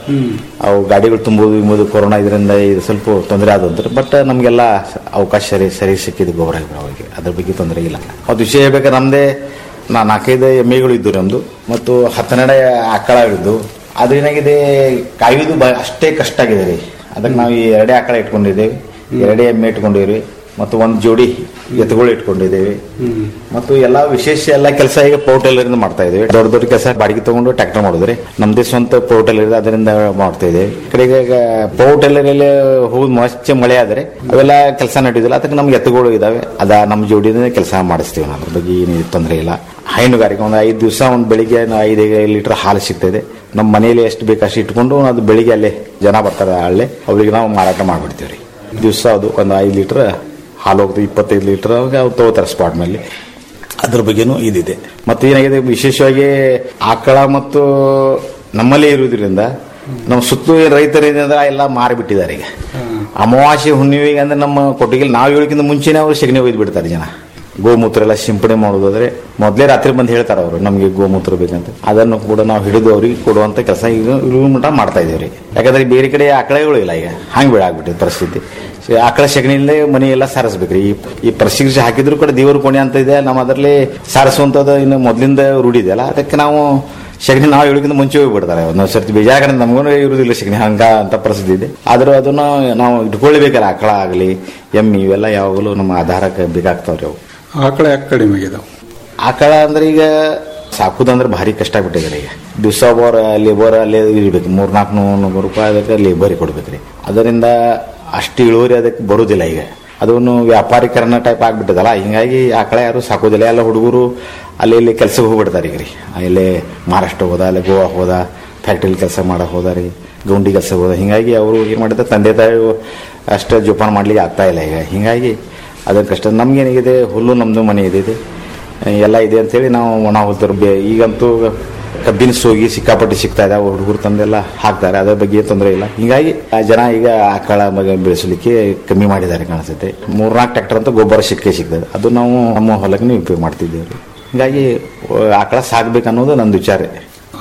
[SPEAKER 7] ಅವು ಗಾಡಿಗಳು ತುಂಬೋದು ಇಂಬೋದು ಕೊರೋನಾ ಇದರಿಂದ ಇದು ಸ್ವಲ್ಪ ತೊಂದರೆ ಆದಂದ್ರೆ ಬಟ್ ನಮಗೆಲ್ಲ ಅವಕಾಶ ಸರಿ ಸರಿ ಸಿಕ್ಕಿದೆ ಗೊಬ್ಬರ ಅವಾಗ ಅದ್ರ ಬಗ್ಗೆ ತೊಂದರೆ ಇಲ್ಲ ಮತ್ತು ವಿಷಯ ಹೇಳ್ಬೇಕಾದ್ರೆ ನಮ್ಮದೇ ನಾ ನಾಲ್ಕೈದು ಎಮ್ಮೆಗಳು ಇದ್ದು ನಮ್ಮದು ಮತ್ತು ಹತ್ತೆರಡು ಆಕಳಗಳಿದ್ದು ಅದೇನಾಗಿದೆ ಕಾಯುವುದು ಬ ಅಷ್ಟೇ ಕಷ್ಟ ಆಗಿದೆ ರೀ ಅದಕ್ಕೆ ನಾವು ಈ ಎರಡೇ ಆಕಳ ಇಟ್ಕೊಂಡಿದ್ದೇವೆ ಎರಡೇ ಎಮ್ಮೆ ಇಟ್ಕೊಂಡಿವ್ರಿ ಮತ್ತು ಒಂದು ಜೋಡಿ ಎತ್ತುಗಳು ಇಟ್ಕೊಂಡಿದ್ದೇವೆ ಮತ್ತು ಎಲ್ಲಾ ವಿಶೇಷ ಎಲ್ಲ ಕೆಲಸ ಈಗ ಪೋರ್ಟೆಲ್ಲರಿಂದ ಮಾಡ್ತಾ ಇದ್ದೇವೆ ದೊಡ್ಡ ದೊಡ್ಡ ಕೆಲಸ ಬಾಡಿಗೆ ತಗೊಂಡು ಟ್ರ್ಯಾಕ್ಟರ್ ಮಾಡಿದ್ರೆ ನಮ್ದೇ ಸ್ವಂತ ಪೋರ್ಟೆಲ್ ಇದೆ ಅದರಿಂದ ಮಾಡ್ತಾ ಇದ್ದೇವೆ ಈ ಕಡೆಗೆ ಈಗ ಪೋರ್ಟೆಲ್ಲರಲ್ಲಿ ಹೋಗಿ ಮಚ್ಚ ಮಳೆ ಆದ್ರೆ ಅವೆಲ್ಲ ಕೆಲಸ ನಡೆಯುದಿಲ್ಲ ಅದಕ್ಕೆ ನಮ್ಗೆ ಎತ್ತುಗಳು ಇದಾವೆ ಅದ ನಮ್ಮ ಜೋಡಿನೇ ಕೆಲಸ ಮಾಡಿಸ್ತೀವಿ ನಾವು ಅದ್ರ ಬಗ್ಗೆ ಏನು ತೊಂದರೆ ಇಲ್ಲ ಹೈನುಗಾರಿಕೆ ಒಂದು ಐದು ದಿವಸ ಒಂದು ಬೆಳಿಗ್ಗೆ ಒಂದು ಐದು ಲೀಟರ್ ಹಾಲು ಸಿಗ್ತದೆ ನಮ್ಮ ಮನೆಯಲ್ಲಿ ಎಷ್ಟು ಬೇಕು ಅಷ್ಟು ಇಟ್ಕೊಂಡು ಅದು ಬೆಳಿಗ್ಗೆ ಅಲ್ಲೇ ಜನ ಬರ್ತಾರೆ ಅಲ್ಲೇ ಅವ್ರಿಗೆ ನಾವು ಮಾರಾಟ ಮಾಡ್ಬಿಡ್ತೀವಿ ರೀ ದಿವಸ ಅದು ಒಂದು ಐದು ಲೀಟರ್ ಹಾಲು ಹೋಗ್ತದೆ ಇಪ್ಪತ್ತೈದು ಲೀಟರ್ ಅವ್ರು ತಗೋತಾರೆ ಸ್ಪಾಟ್ ಮೇಲೆ ಅದ್ರ ಬಗ್ಗೆನೂ ಇದಿದೆ ಮತ್ತು ಏನಾಗಿದೆ ವಿಶೇಷವಾಗಿ ಆಕಳ ಮತ್ತು ನಮ್ಮಲ್ಲೇ ಇರುವುದರಿಂದ ನಮ್ಮ ಸುತ್ತಲೂ ಏನ್ ರೈತರಿದೆ ಅಂದ್ರೆ ಎಲ್ಲ ಮಾರಿಬಿಟ್ಟಿದ್ದಾರೆ ಈಗ ಅಮಾವಾಸ್ಯೆ ಹುಣ್ಣಿಮೆಗೆ ಅಂದ್ರೆ ನಮ್ಮ ಕೊಟ್ಟಿಗೆ ನಾವು ಹೇಳೋಕ್ಕಿಂತ ಮುಂಚೆನೇ ಅವರು ಸೆಗಣಿ ಒಯ್ದು ಬಿಡ್ತಾರೆ ಜನ ಗೋಮೂತ್ರ ಎಲ್ಲ ಸಿಂಪಡಣೆ ಮಾಡೋದಾದ್ರೆ ಮೊದಲೇ ರಾತ್ರಿ ಬಂದು ಹೇಳ್ತಾರೆ ಅವರು ನಮಗೆ ಗೋಮೂತ್ರ ಬೇಕಂತ ಅದನ್ನು ಕೂಡ ನಾವು ಹಿಡಿದು ಅವ್ರಿಗೆ ಕೊಡುವಂತ ಕೆಲಸ ಈಗ ಇರುವ ಮಟ್ಟ ಮಾಡ್ತಾ ಇದ್ದೀವಿ ಯಾಕಂದ್ರೆ ಬೇರೆ ಕಡೆ ಆಕಳಗಳು ಇಲ್ಲ ಈಗ ಹಂಗೆ ಬೀಳಾಗ್ಬಿಟ್ಟಿದೆ ಪರಿಸ್ಥಿತಿ ಸೊ ಆಕಳ ಸೆಗಣಿಲೇ ಮನೆ ಎಲ್ಲ ಸಾರಿಸ್ಬೇಕ್ರಿ ಈ ಈ ಪ್ರಶಿಕ್ಷೆ ಹಾಕಿದ್ರು ಕೂಡ ದೇವ್ರ ಕೋಣೆ ಅಂತ ಇದೆ ನಮ್ಮ ಅದರಲ್ಲಿ ಸಾರಿಸುವಂಥದ್ದು ಇನ್ನು ಮೊದಲಿಂದ ರೂಢಿ ಇದೆಯಲ್ಲ ಅದಕ್ಕೆ ನಾವು ಸೆಗಣಿ ನಾವು ಹೇಳೋಕ್ಕಿಂತ ಮುಂಚೆ ಹೋಗ್ಬಿಡ್ತಾರೆ ಒಂದೊಂದು ಸರ್ತಿ ಬೇಜಾರ ನಮಗೂ ಇರುವುದಿಲ್ಲ ಸೆಗಣಿ ಹಂಗ ಅಂತ ಪರಿಸ್ಥಿತಿ ಇದೆ ಆದರೂ ಅದನ್ನು ನಾವು ಇಟ್ಕೊಳ್ಬೇಕಲ್ಲ ಆಕಳ ಆಗಲಿ ಎಮ್ಮಿ ಇವೆಲ್ಲ ಯಾವಾಗಲೂ ನಮ್ಮ ಆಧಾರಕ್ಕೆ ಬೇಕಾಗ್ತಾವ್ರಿ ಅವು
[SPEAKER 6] ಆಕಳ ಯಾಕೆ ಕಡಿಮೆ ಆಗಿದಾವೆ
[SPEAKER 7] ಆಕಳ ಅಂದ್ರೆ ಈಗ ಸಾಕುದಂದ್ರೆ ಭಾರಿ ಕಷ್ಟ ಆಗ್ಬಿಟ್ಟಿದ್ದಾರೆ ಈಗ ದಿವಸ ಒಬ್ಬರ ಲೇಬರ್ ಅಲ್ಲೇ ಇರ್ಬೇಕು ಮೂರ್ ನಾಲ್ಕು ನೂರು ರೂಪಾಯಿ ಅದಕ್ಕೆ ಲೇಬರಿಗೆ ಕೊಡ್ಬೇಕ್ರಿ ಅದರಿಂದ ಅಷ್ಟು ಇಳುವರಿ ಅದಕ್ಕೆ ಬರುದಿಲ್ಲ ಈಗ ಅದನ್ನು ವ್ಯಾಪಾರೀಕರಣ ಟೈಪ್ ಆಗ್ಬಿಟ್ಟದಲ್ಲ ಹಿಂಗಾಗಿ ಆಕಳ ಯಾರು ಸಾಕೋದಿಲ್ಲ ಎಲ್ಲ ಹುಡುಗರು ಅಲ್ಲಿ ಇಲ್ಲಿ ಕೆಲ್ಸಕ್ಕೆ ಹೋಗ್ಬಿಡ್ತಾರೆ ಈಗ ರೀ ಅಲ್ಲೇ ಮಹಾರಾಷ್ಟ್ರ ಹೋದ ಅಲ್ಲೇ ಗೋವಾ ಹೋದ ಫ್ಯಾಕ್ಟ್ರಿಲಿ ಕೆಲಸ ಮಾಡಕ್ ಹೋದ ರೀ ಗೌಂಡಿ ಕೆಲಸ ಹೋದ ಹಿಂಗಾಗಿ ಅವರು ಏನು ಮಾಡಿದ್ರೆ ತಂದೆ ತಾಯಿ ಅಷ್ಟು ಜೋಪಾನ ಮಾಡ್ಲಿಕ್ಕೆ ಆಗ್ತಾ ಇಲ್ಲ ಈಗ ಹಿಂಗಾಗಿ ಅದಕ್ಕೆ ಕಷ್ಟ ನಮ್ಗೇನಿದೆ ಹುಲ್ಲು ನಮ್ದು ಮನೆ ಇದೆ ಎಲ್ಲ ಇದೆ ಅಂತೇಳಿ ನಾವು ಒಣ ಹುಲ್ತರು ಬೇ ಈಗಂತೂ ಕಬ್ಬಿನ ಸೋಗಿ ಸಿಕ್ಕಾಪಟ್ಟೆ ಸಿಗ್ತಾ ಇದೆ ಹುಡುಗರು ತಂದೆಲ್ಲ ಹಾಕ್ತಾರೆ ಅದರ ಬಗ್ಗೆ ತೊಂದರೆ ಇಲ್ಲ ಹಿಂಗಾಗಿ ಆ ಜನ ಈಗ ಆಕಳ ಮಗ ಬೆಳೆಸಲಿಕ್ಕೆ ಕಮ್ಮಿ ಮಾಡಿದ್ದಾರೆ ಕಾಣಿಸುತ್ತೆ ಮೂರ್ನಾಲ್ಕು ಟ್ರ್ಯಾಕ್ಟರ್ ಅಂತ ಗೊಬ್ಬರ ಸಿಕ್ಕೇ ಸಿಗ್ತದೆ ಅದು ನಾವು ನಮ್ಮ ಹೊಲಕ್ಕೆ ಉಪಯೋಗ ಮಾಡ್ತಿದ್ದೇವೆ ಹಿಂಗಾಗಿ ಆ, ಆಕಳ ಸಾಕ್ಬೇಕು ಅನ್ನೋದು ನಂದು ವಿಚಾರ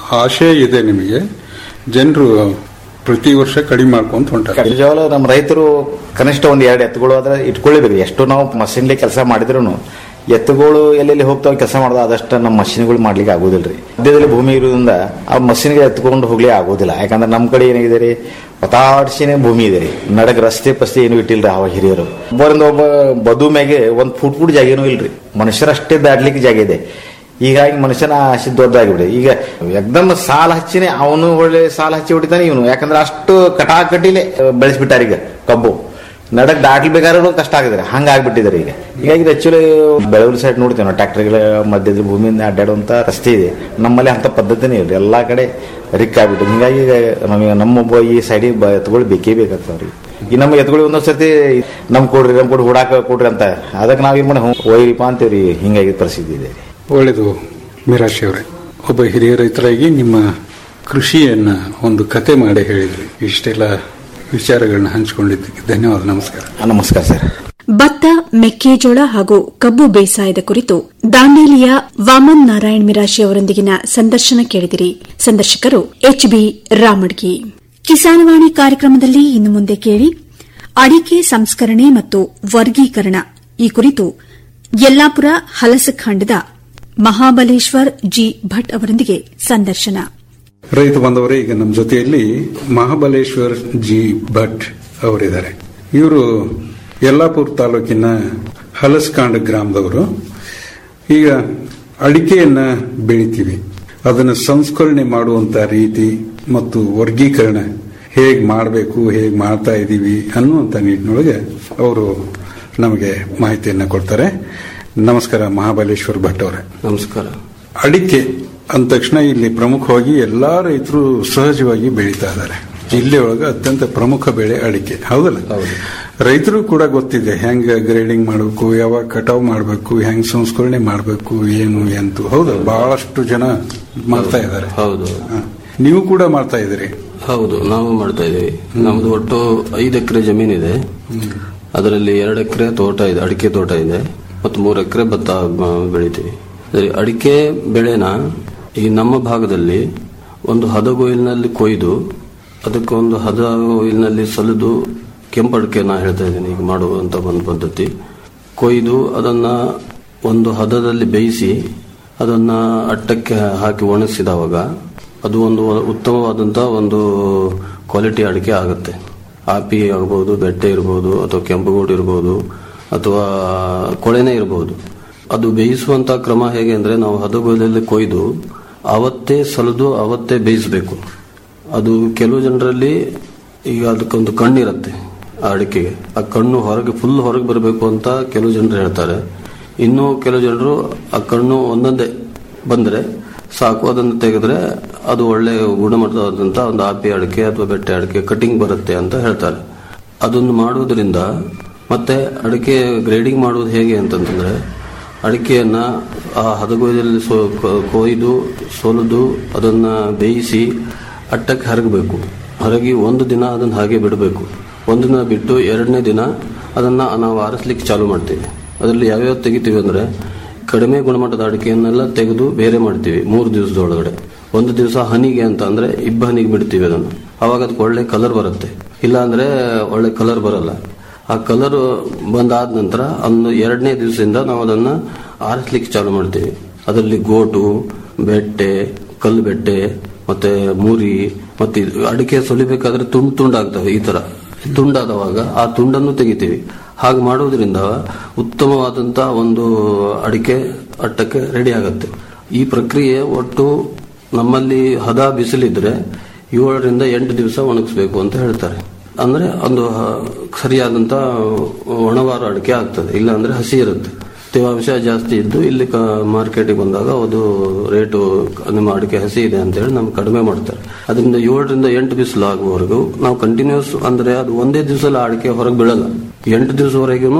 [SPEAKER 6] ಆಶಯ ಇದೆ ನಿಮಗೆ ಜನರು ಪ್ರತಿ ವರ್ಷ ಕಡಿಮೆ ಮಾಡ್ಕೊಂತ ಹೊಂಟಾರೆ
[SPEAKER 7] ನಿಜವಾಗ್ಲೂ ನಮ್ಮ ರೈತರು ಕನಿಷ್ಠ ಒಂದು ಎರಡು ಎತ್ತುಗಳು ಆದ್ರೆ ಇಟ್ಕೊಳ್ಳೇಬೇಕು ಎಷ್ಟು ನಾವು ಮಷಿನ್ಲಿ ಕೆಲಸ ಮಾಡಿದ್ರು ಎತ್ತುಗಳು ಎಲ್ಲೆಲ್ಲಿ ಹೋಗ್ತಾವೆ ಕೆಲಸ ಮಾಡೋದು ಆದಷ್ಟು ನಮ್ಮ ಮಷಿನ್ಗಳು ಮಾಡ್ಲಿಕ್ಕೆ ಆಗೋದಿಲ್ಲ ರೀ ಮಧ್ಯದಲ್ಲಿ ಭೂಮಿ ಇರೋದ್ರಿಂದ ಆ ಮಷಿನ್ಗೆ ಎತ್ಕೊಂಡು ಹೋಗ್ಲಿಕ್ಕೆ ಆಗೋದಿಲ್ಲ ಯಾಕಂದ್ರೆ ನಮ್ಮ ಕಡೆ ಏನಾಗಿದೆ ರೀ ಪತಾಡ್ಸಿನೇ ಭೂಮಿ ಇದೆ ರೀ ನಡಕ್ ರಸ್ತೆ ಪಸ್ತೆ ಏನು ಇಟ್ಟಿಲ್ರಿ ಅವ ಹಿರಿಯರು ಒಬ್ಬರಿಂದ ಒಬ್ಬ ಬದು ಮ್ಯಾಗೆ ಒಂದು ಫುಟ್ ಫುಟ್ ಜಾಗನೂ ಇಲ್ರಿ ಮನುಷ್ಯರಷ್ಟೇ ದಾಡ್ಲಿಕ್ಕೆ ಜಾಗ ಇದೆ ಹೀಗಾಗಿ ಮನುಷ್ಯನ ಆಸೆ ದೊಡ್ಡದಾಗಿಬಿಡಿ ಈಗ ಎಕ್ದಮ್ ಸಾಲ ಹಚ್ಚಿನೇ ಅವನು ಒಳ್ಳೆ ಸಾಲ ಹಚ್ಚಿ ಹೊಡಿತಾನೆ ಇವನು ಯಾಕಂದ್ರೆ ಅಷ್ಟು ಕಟಾಕಟಿಲೆ ಬೆಳೆಸ್ಬಿಟ್ಟಾರ ಈಗ ಕಬ್ಬು ನಡಕ್ ದಾಟ್ಬೇಕಾದ್ರೂ ಕಷ್ಟ ಆಗಿದ್ರೆ ಹಂಗಾಗ್ಬಿಟ್ಟಿದ್ದಾರೆ ಈಗ ಹೀಗಾಗಿ ಆಕ್ಚುಲಿ ಬೆಳವಲಿ ಸೈಡ್ ನೋಡ್ತೇವೆ ನಾವು ಟ್ರ್ಯಾಕ್ಟರ್ಗಳ ಮಧ್ಯದ ಭೂಮಿಯಿಂದ ಅಡ್ಡಾಡುವಂತ ರಸ್ತೆ ಇದೆ ನಮ್ಮಲ್ಲಿ ಅಂತ ಪದ್ಧತಿನೇ ಇಲ್ಲ ಎಲ್ಲಾ ಕಡೆ ರಿಕ್ ಆಗ್ಬಿಟ್ಟು ಹಿಂಗಾಗಿ ಈಗ ನಮಗೆ ನಮ್ಮೊಬ್ಬ ಈ ಸೈಡಿಗೆ ಎತ್ಗಳು ಬೇಕೇ ಬೇಕಾಗ್ತಾವ್ರಿ ಈ ನಮ್ಮ ಎತ್ಗಳು ಒಂದೊಂದ್ಸತಿ ನಮ್ ಕೊಡ್ರಿ ನಮ್ ಕೊಡ್ರಿ ಹುಡಾಕ ಕೊಡ್ರಿ ಅಂತ ಅದಕ್ಕೆ ನಾವೇನ್ ಮಾಡಿ ಒಯ್ರಿಪ್ಪ ಅಂತೀವ್ರಿ ಹಿಂಗಾಗಿ ಪರಿಸ್ಥಿತಿ ಇದೆ
[SPEAKER 6] ಒಳ್ಳೆಯದು ಮೀರಾಶಿ ಅವರೇ ಒಬ್ಬ ಹಿರಿಯ ರೈತರಾಗಿ ನಿಮ್ಮ ಕೃಷಿಯನ್ನ ಒಂದು ಕತೆ ಮಾಡಿ ಹೇಳಿದ್ರಿ ಇಷ್ಟೆಲ್ಲ ವಿಚಾರಗಳನ್ನ ಹಂಚಿಕೊಂಡಿದ್ದಕ್ಕೆ ಧನ್ಯವಾದ ನಮಸ್ಕಾರ
[SPEAKER 7] ನಮಸ್ಕಾರ ಸರ್
[SPEAKER 5] ಭತ್ತ ಮೆಕ್ಕೆಜೋಳ ಹಾಗೂ ಕಬ್ಬು ಬೇಸಾಯದ ಕುರಿತು ದಾಂಡೇಲಿಯ ವಾಮನ್ ನಾರಾಯಣ್ ಮಿರಾಶಿ ಅವರೊಂದಿಗಿನ ಸಂದರ್ಶನ ಕೇಳಿದಿರಿ ಸಂದರ್ಶಕರು ಎಚ್ಬಿ ರಾಮಡ್ಗಿ ಕಿಸಾನವಾಣಿ ಕಾರ್ಯಕ್ರಮದಲ್ಲಿ ಇನ್ನು ಮುಂದೆ ಕೇಳಿ ಅಡಿಕೆ ಸಂಸ್ಕರಣೆ ಮತ್ತು ವರ್ಗೀಕರಣ ಈ ಕುರಿತು ಯಲ್ಲಾಪುರ ಹಲಸಖಂಡದ ಮಹಾಬಲೇಶ್ವರ್ ಜಿ ಭಟ್ ಅವರೊಂದಿಗೆ ಸಂದರ್ಶನ
[SPEAKER 6] ರೈತ ಬಂದವರೇ ಈಗ ನಮ್ಮ ಜೊತೆಯಲ್ಲಿ ಮಹಾಬಲೇಶ್ವರ್ ಜಿ ಭಟ್ ಅವರಿದ್ದಾರೆ ಇವರು ಯಲ್ಲಾಪುರ ತಾಲೂಕಿನ ಹಲಸ್ಕಾಂಡ್ ಗ್ರಾಮದವರು ಈಗ ಅಡಿಕೆಯನ್ನ ಬೆಳಿತೀವಿ ಅದನ್ನು ಸಂಸ್ಕರಣೆ ಮಾಡುವಂತ ರೀತಿ ಮತ್ತು ವರ್ಗೀಕರಣ ಹೇಗ್ ಮಾಡಬೇಕು ಹೇಗ್ ಮಾಡ್ತಾ ಇದ್ದೀವಿ ಅನ್ನುವಂತ ನಿಟ್ಟಿನೊಳಗೆ ಅವರು ನಮಗೆ ಮಾಹಿತಿಯನ್ನ ಕೊಡ್ತಾರೆ ನಮಸ್ಕಾರ ಮಹಾಬಲೇಶ್ವರ್ ಭಟ್ ಅವರೇ
[SPEAKER 8] ನಮಸ್ಕಾರ
[SPEAKER 6] ಅಡಿಕೆ ಅಂದ ತಕ್ಷಣ ಇಲ್ಲಿ ಪ್ರಮುಖವಾಗಿ ಎಲ್ಲಾ ರೈತರು ಸಹಜವಾಗಿ ಬೆಳೀತಾ ಇದ್ದಾರೆ ಜಿಲ್ಲೆ ಒಳಗೆ ಅತ್ಯಂತ ಪ್ರಮುಖ ಬೆಳೆ ಅಡಿಕೆ ಹೌದಲ್ಲ ರೈತರು ಕೂಡ ಗೊತ್ತಿದೆ ಹೆಂಗ ಗ್ರೇಡಿಂಗ್ ಮಾಡಬೇಕು ಯಾವಾಗ ಕಟಾವ್ ಮಾಡಬೇಕು ಹೆಂಗ್ ಸಂಸ್ಕರಣೆ ಮಾಡಬೇಕು ಏನು ಎಂತು ಹೌದು ಬಹಳಷ್ಟು ಜನ ಮಾಡ್ತಾ ಇದ್ದಾರೆ
[SPEAKER 8] ಹೌದು
[SPEAKER 6] ಹ. ನೀವು ಕೂಡ ಮಾಡ್ತಾ ಇದ್ದೀರಿ
[SPEAKER 8] ಹೌದು ನಾವು ಮಾಡ್ತಾ ಇದೀವಿ ನಮ್ದು ಒಟ್ಟು ಐದು ಎಕರೆ ಜಮೀನಿದೆ ಅದರಲ್ಲಿ ಎರಡು ಎಕರೆ ತೋಟ ಇದೆ ಅಡಿಕೆ ತೋಟ ಇದೆ ಮತ್ತು ಮೂರು ಎಕರೆ ಭತ್ತ ಮ, ಬೆಳಿತೀವಿ ಸರಿ ಅಡಿಕೆ ಬೆಳೆನ ಈ ನಮ್ಮ ಭಾಗದಲ್ಲಿ ಒಂದು ಹದಗೊಯಿಲಿನಲ್ಲಿ ಕೊಯ್ದು ಅದಕ್ಕೆ ಒಂದು ಹದಗೊಯಿಲಿನಲ್ಲಿ ಸಲಿದು ಕೆಂಪು ಅಡಿಕೆ ನಾ ಹೇಳ್ತಾ ಇದ್ದೀನಿ ಈಗ ಮಾಡುವಂತ ಒಂದು ಪದ್ಧತಿ ಕೊಯ್ದು ಅದನ್ನ ಒಂದು ಹದದಲ್ಲಿ ಬೇಯಿಸಿ ಅದನ್ನ ಅಟ್ಟಕ್ಕೆ ಹಾಕಿ ಒಣಗಿಸಿದವಾಗ ಅದು ಒಂದು ಉತ್ತಮವಾದಂತಹ ಒಂದು ಕ್ವಾಲಿಟಿ ಅಡಿಕೆ ಆಗುತ್ತೆ ಆಪಿ ಆಗ್ಬೋದು ಬೆಟ್ಟೆ ಇರ್ಬೋದು ಅಥವಾ ಕೆಂಪುಗೋಡು ಇರ್ಬೋದು ಅಥವಾ ಕೊಳೆನೇ ಇರ್ಬೋದು ಅದು ಬೇಯಿಸುವಂತ ಕ್ರಮ ಹೇಗೆ ಅಂದ್ರೆ ನಾವು ಹದಗೊಯ್ಲಲ್ಲಿ ಕೊಯ್ದು ಅವತ್ತೇ ಸಲದು ಅವತ್ತೇ ಬೇಯಿಸಬೇಕು ಅದು ಕೆಲವು ಜನರಲ್ಲಿ ಈಗ ಅದಕ್ಕೊಂದು ಕಣ್ಣಿರುತ್ತೆ ಆ ಅಡಿಕೆಗೆ ಆ ಕಣ್ಣು ಹೊರಗೆ ಫುಲ್ ಹೊರಗೆ ಬರಬೇಕು ಅಂತ ಕೆಲವು ಜನರು ಹೇಳ್ತಾರೆ ಇನ್ನು ಕೆಲವು ಜನರು ಆ ಕಣ್ಣು ಒಂದೊಂದೇ ಬಂದ್ರೆ ಸಾಕು ಅದನ್ನು ತೆಗೆದ್ರೆ ಅದು ಒಳ್ಳೆ ಗುಣಮಟ್ಟವಾದಂತಹ ಒಂದು ಆಪಿ ಅಡಿಕೆ ಅಥವಾ ಬೆಟ್ಟೆ ಅಡಿಕೆ ಕಟಿಂಗ್ ಬರುತ್ತೆ ಅಂತ ಹೇಳ್ತಾರೆ ಅದನ್ನು ಮಾಡುವುದರಿಂದ ಮತ್ತೆ ಅಡಿಕೆ ಗ್ರೇಡಿಂಗ್ ಮಾಡುವುದು ಹೇಗೆ ಅಂತಂತಂದ್ರೆ ಅಡಿಕೆಯನ್ನ ಆ ಹದಗೊಯ್ದಲ್ಲಿ ಸೋ ಕೊ- ಕೊಯ್ದು ಸೋಲದು ಅದನ್ನ ಬೇಯಿಸಿ ಅಟ್ಟಕ್ಕೆ ಹರಗಬೇಕು ಹರಗಿ ಒಂದು ದಿನ ಅದನ್ನ ಹಾಗೆ ಬಿಡಬೇಕು ಒಂದು ದಿನ ಬಿಟ್ಟು ಎರಡನೇ ದಿನ ಅದನ್ನ ನಾವು ಆರಿಸ್ಲಿಕ್ಕೆ ಚಾಲು ಮಾಡ್ತೀವಿ ಅದರಲ್ಲಿ ಯಾವ್ಯಾವ ತೆಗಿತೀವಿ ಅಂದ್ರೆ ಕಡಿಮೆ ಗುಣಮಟ್ಟದ ಅಡಿಕೆಯನ್ನೆಲ್ಲ ತೆಗೆದು ಬೇರೆ ಮಾಡ್ತೀವಿ ಮೂರು ದಿವಸದೊಳಗಡೆ ಒಂದು ದಿವಸ ಹನಿಗೆ ಅಂತ ಅಂದ್ರೆ ಇಬ್ಬ ಹನಿಗೆ ಬಿಡ್ತೀವಿ ಅದನ್ನು ಅವಾಗ ಅದಕ್ಕೆ ಒಳ್ಳೆ ಕಲರ್ ಬರುತ್ತೆ ಇಲ್ಲ ಅಂದ್ರೆ ಒಳ್ಳೆ ಕಲರ್ ಬರಲ್ಲ ಆ ಕಲರ್ ಬಂದಾದ ನಂತರ ಒಂದು ಎರಡನೇ ದಿವಸದಿಂದ ನಾವು ಅದನ್ನ ಆರಿಸ್ಲಿಕ್ಕೆ ಚಾಲು ಮಾಡ್ತೀವಿ ಅದರಲ್ಲಿ ಗೋಟು ಬೆಟ್ಟೆ ಕಲ್ಲು ಬೆಟ್ಟೆ ಮತ್ತೆ ಮೂರಿ ಮತ್ತೆ ಇದು ಅಡಿಕೆ ಸುಲಿಬೇಕಾದ್ರೆ ತುಂಡು ತುಂಡಾಗ್ತವೆ ಈ ತರ ತುಂಡಾದವಾಗ ಆ ತುಂಡನ್ನು ತೆಗಿತೀವಿ ಹಾಗೆ ಮಾಡುವುದರಿಂದ ಉತ್ತಮವಾದಂತಹ ಒಂದು ಅಡಿಕೆ ಅಟ್ಟಕ್ಕೆ ರೆಡಿ ಆಗುತ್ತೆ ಈ ಪ್ರಕ್ರಿಯೆ ಒಟ್ಟು ನಮ್ಮಲ್ಲಿ ಹದ ಬಿಸಿಲಿದ್ರೆ ಏಳರಿಂದ ಎಂಟು ದಿವಸ ಒಣಗಿಸ್ಬೇಕು ಅಂತ ಹೇಳ್ತಾರೆ ಅಂದ್ರೆ ಒಂದು ಹ- ಸರಿಯಾದಂತ ಒಣವಾರ ಅಡಿಕೆ ಆಗ್ತದೆ ಇಲ್ಲ ಅಂದ್ರೆ ಹಸಿ ಇರುತ್ತೆ ತೇವಾಂಶ ಜಾಸ್ತಿ ಇದ್ದು ಇಲ್ಲಿ ಮಾರ್ಕೆಟಿಗೆ ಬಂದಾಗ ಅದು ರೇಟು ನಿಮ್ಮ ಅಡಿಕೆ ಹಸಿ ಇದೆ ಅಂತ ಹೇಳಿ ನಮ್ಗೆ ಕಡಿಮೆ ಮಾಡ್ತಾರೆ ಅದರಿಂದ ಏಳರಿಂದ ಎಂಟು ಬಿಸಿಲು ಆಗುವವರೆಗೂ ನಾವು ಕಂಟಿನ್ಯೂಸ್ ಅಂದ್ರೆ ಅದು ಒಂದೇ ದಿವಸದಲ್ಲಿ ಅಡಿಕೆ ಹೊರಗೆ ಬೀಳಲ್ಲ ಎಂಟು ದಿವಸವರೆಗೂ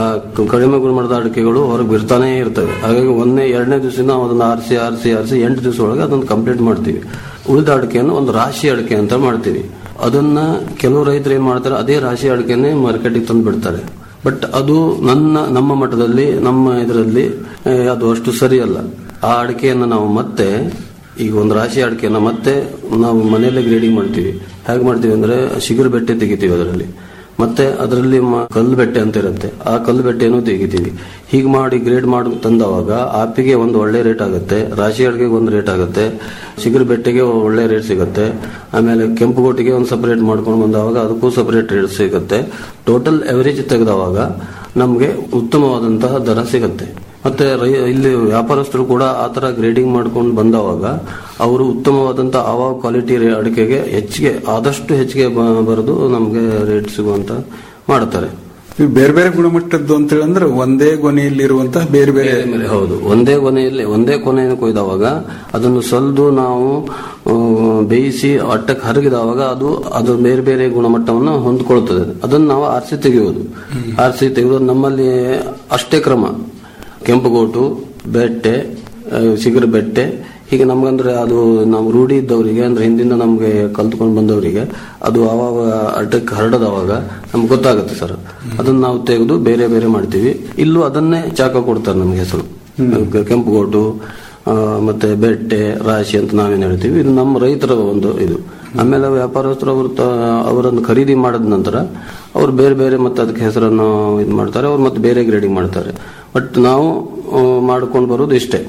[SPEAKER 8] ಕಡಿಮೆ ಗುಣಮಟ್ಟದ ಅಡಿಕೆಗಳು ಹೊರಗೆ ಬಿರ್ತಾನೆ ಇರ್ತವೆ ಹಾಗಾಗಿ ಒಂದನೇ ಎರಡನೇ ದಿವಸ ನಾವು ಅದನ್ನ ಆರಿಸಿ ಆರಿಸಿ ಆರಿಸಿ ಎಂಟು ದಿವಸ ಒಳಗೆ ಅದನ್ನು ಕಂಪ್ಲೀಟ್ ಮಾಡ್ತೀವಿ ಉಳಿದ ಅಡಿಕೆಯನ್ನು ಒಂದು ರಾಶಿ ಅಡಿಕೆ ಅಂತ ಮಾಡ್ತೀವಿ ಅದನ್ನ ಕೆಲವು ರೈತರು ಏನ್ ಮಾಡ್ತಾರೆ ಅದೇ ರಾಶಿ ಅಡಿಕೆನೆ ಮಾರ್ಕೆಟಿಗೆ ತಂದು ಬಿಡ್ತಾರೆ ಬಟ್ ಅದು ನನ್ನ ನಮ್ಮ ಮಟ್ಟದಲ್ಲಿ ನಮ್ಮ ಇದರಲ್ಲಿ ಆ, ಅದು ಅಷ್ಟು ಸರಿಯಲ್ಲ ಆ ಅಡಿಕೆಯನ್ನು ನಾವು ಮತ್ತೆ ಈಗ ಒಂದು ರಾಶಿ ಅಡಿಕೆನ ಮತ್ತೆ ನಾವು ಮನೆಯಲ್ಲೇ ಗ್ರೇಡಿಂಗ್ ಮಾಡ್ತೀವಿ ಹೇಗೆ ಮಾಡ್ತೀವಿ ಅಂದ್ರೆ ಶಿಗರ್ ಬೆಟ್ಟೆ ತೆಗಿತೀವಿ ಅದರಲ್ಲಿ ಮತ್ತೆ ಅದರಲ್ಲಿ ಮ- ಕಲ್ಲು ಬೆಟ್ಟೆ ಅಂತ ಇರುತ್ತೆ ಆ ಕಲ್ಲು ಬೆಟ್ಟೆಯನ್ನು ತೆಗಿತೀವಿ ಹೀಗೆ ಮಾಡಿ ಗ್ರೇಡ್ ಮಾಡಿ ತಂದವಾಗ ಆಪಿಗೆ ಒಂದು ಒಳ್ಳೆ ರೇಟ್ ಆಗುತ್ತೆ ರಾಶಿ ಅಡಿಗೆಗೆ ಒಂದು ರೇಟ್ ಆಗುತ್ತೆ ಶಿಗರ್ ಬೆಟ್ಟೆಗೆ ಒಳ್ಳೆ ರೇಟ್ ಸಿಗುತ್ತೆ ಆಮೇಲೆ ಕೆಂಪು ಗೋಟಿಗೆ ಒಂದು ಸಪರೇಟ್ ಮಾಡ್ಕೊಂಡು ಬಂದವಾಗ ಅದಕ್ಕೂ ಸಪರೇಟ್ ರೇಟ್ ಸಿಗುತ್ತೆ ಟೋಟಲ್ ಎವರೇಜ್ ತೆಗೆದವಾಗ ನಮಗೆ ಉತ್ತಮವಾದಂತಹ ದರ ಸಿಗುತ್ತೆ ಮತ್ತೆ ರೈ- ಇಲ್ಲಿ ವ್ಯಾಪಾರಸ್ಥರು ಕೂಡ ಆ ತರ ಗ್ರೇಡಿಂಗ್ ಮಾಡ್ಕೊಂಡು ಬಂದವಾಗ ಅವರು ಉತ್ತಮವಾದಂತ ಆವ ಕ್ವಾಲಿಟಿ ಅಡಿಕೆಗೆ ಹೆಚ್ಚಿಗೆ ಆದಷ್ಟು ಹೆಚ್ಚಿಗೆ ಬ- ಬರೆದು ನಮಗೆ ರೇಟ್ ಸಿಗುವಂತ ಮಾಡ್ತಾರೆ
[SPEAKER 6] ಇವು ಬೇರೆ ಬೇರೆ ಗುಣಮಟ್ಟದ್ದು ಅಂತ ಅಂದ್ರೆ ಒಂದೇ ಗೊನೆಯಲ್ಲಿರುವಂತಹ ಬೇರೆ ಬೇರೆ
[SPEAKER 8] ಮೇಲೆ ಹೌದು ಒಂದೇ ಕೊನೆಯಲ್ಲಿ ಒಂದೇ ಕೊನೆಯನ್ನು ಕೊಯ್ದವಾಗ ಅದನ್ನು ಸಲ್ದು ನಾವು ಆ, ಬೇಯಿಸಿ ಅಟ್ಟಕ್ಕೆ ಹರಗಿದವಾಗ ಅದು ಅದು ಬೇರೆ ಬೇರೆ ಗುಣಮಟ್ಟವನ್ನು ಹೊಂದ್ಕೊಳ್ತದೆ ಅದನ್ನು ನಾವು ಆರಿಸಿ ತೆಗೆಯುವುದು ಆರಿಸಿ ತೆಗೆದು ನಮ್ಮಲ್ಲಿ ಅಷ್ಟೇ ಕ್ರಮ ಕೆಂಪುಗೋಟು ಬೆಟ್ಟೆ ಆ, ಚಿಗುರು ಬೆಟ್ಟೆ ಹೀಗೆ ನಮ್ಗಂದ್ರೆ ಅದು ನಾವು ರೂಢಿ ಇದ್ದವರಿಗೆ ಅಂದ್ರೆ ಹಿಂದಿಂದ ನಮ್ಗೆ ಕಲ್ತ್ಕೊಂಡು ಬಂದವರಿಗೆ ಅದು ಅವಾಗ ಅಡ್ಡಕ್ಕೆ ಹರಡದವಾಗ ನಮ್ಗೆ ಗೊತ್ತಾಗುತ್ತೆ ಸರ್ ಅದನ್ನ ನಾವು ತೆಗೆದು ಬೇರೆ ಬೇರೆ ಮಾಡ್ತೀವಿ ಇಲ್ಲೂ ಅದನ್ನೇ ಚಾಕ ಕೊಡ್ತಾರೆ ನಮ್ಗೆ ಹೆಸರು ಕೆಂಪುಗೋಟು ಆ, ಮತ್ತೆ ಬೆಟ್ಟೆ ರಾಶಿ ಅಂತ ನಾವೇನು ಹೇಳ್ತೀವಿ ಇದು ನಮ್ಮ ರೈತರ ಒಂದು ಇದು ಆಮೇಲೆ ವ್ಯಾಪಾರಸ್ಥರು ಅವರು ತ- ಅವರನ್ನು ಖರೀದಿ ಮಾಡಿದ ನಂತರ ಅವ್ರು ಬೇರೆ ಬೇರೆ ಮತ್ತೆ ಅದಕ್ಕೆ ಹೆಸರನ್ನು ಇದು ಮಾಡ್ತಾರೆ ಅವ್ರು ಮತ್ತೆ ಬೇರೆ ಗ್ರೇಡಿಂಗ್ ಮಾಡ್ತಾರೆ ಬಟ್ ನಾವು ಆ, ಮಾಡ್ಕೊಂಡು ಬರೋದು ಇಷ್ಟೇ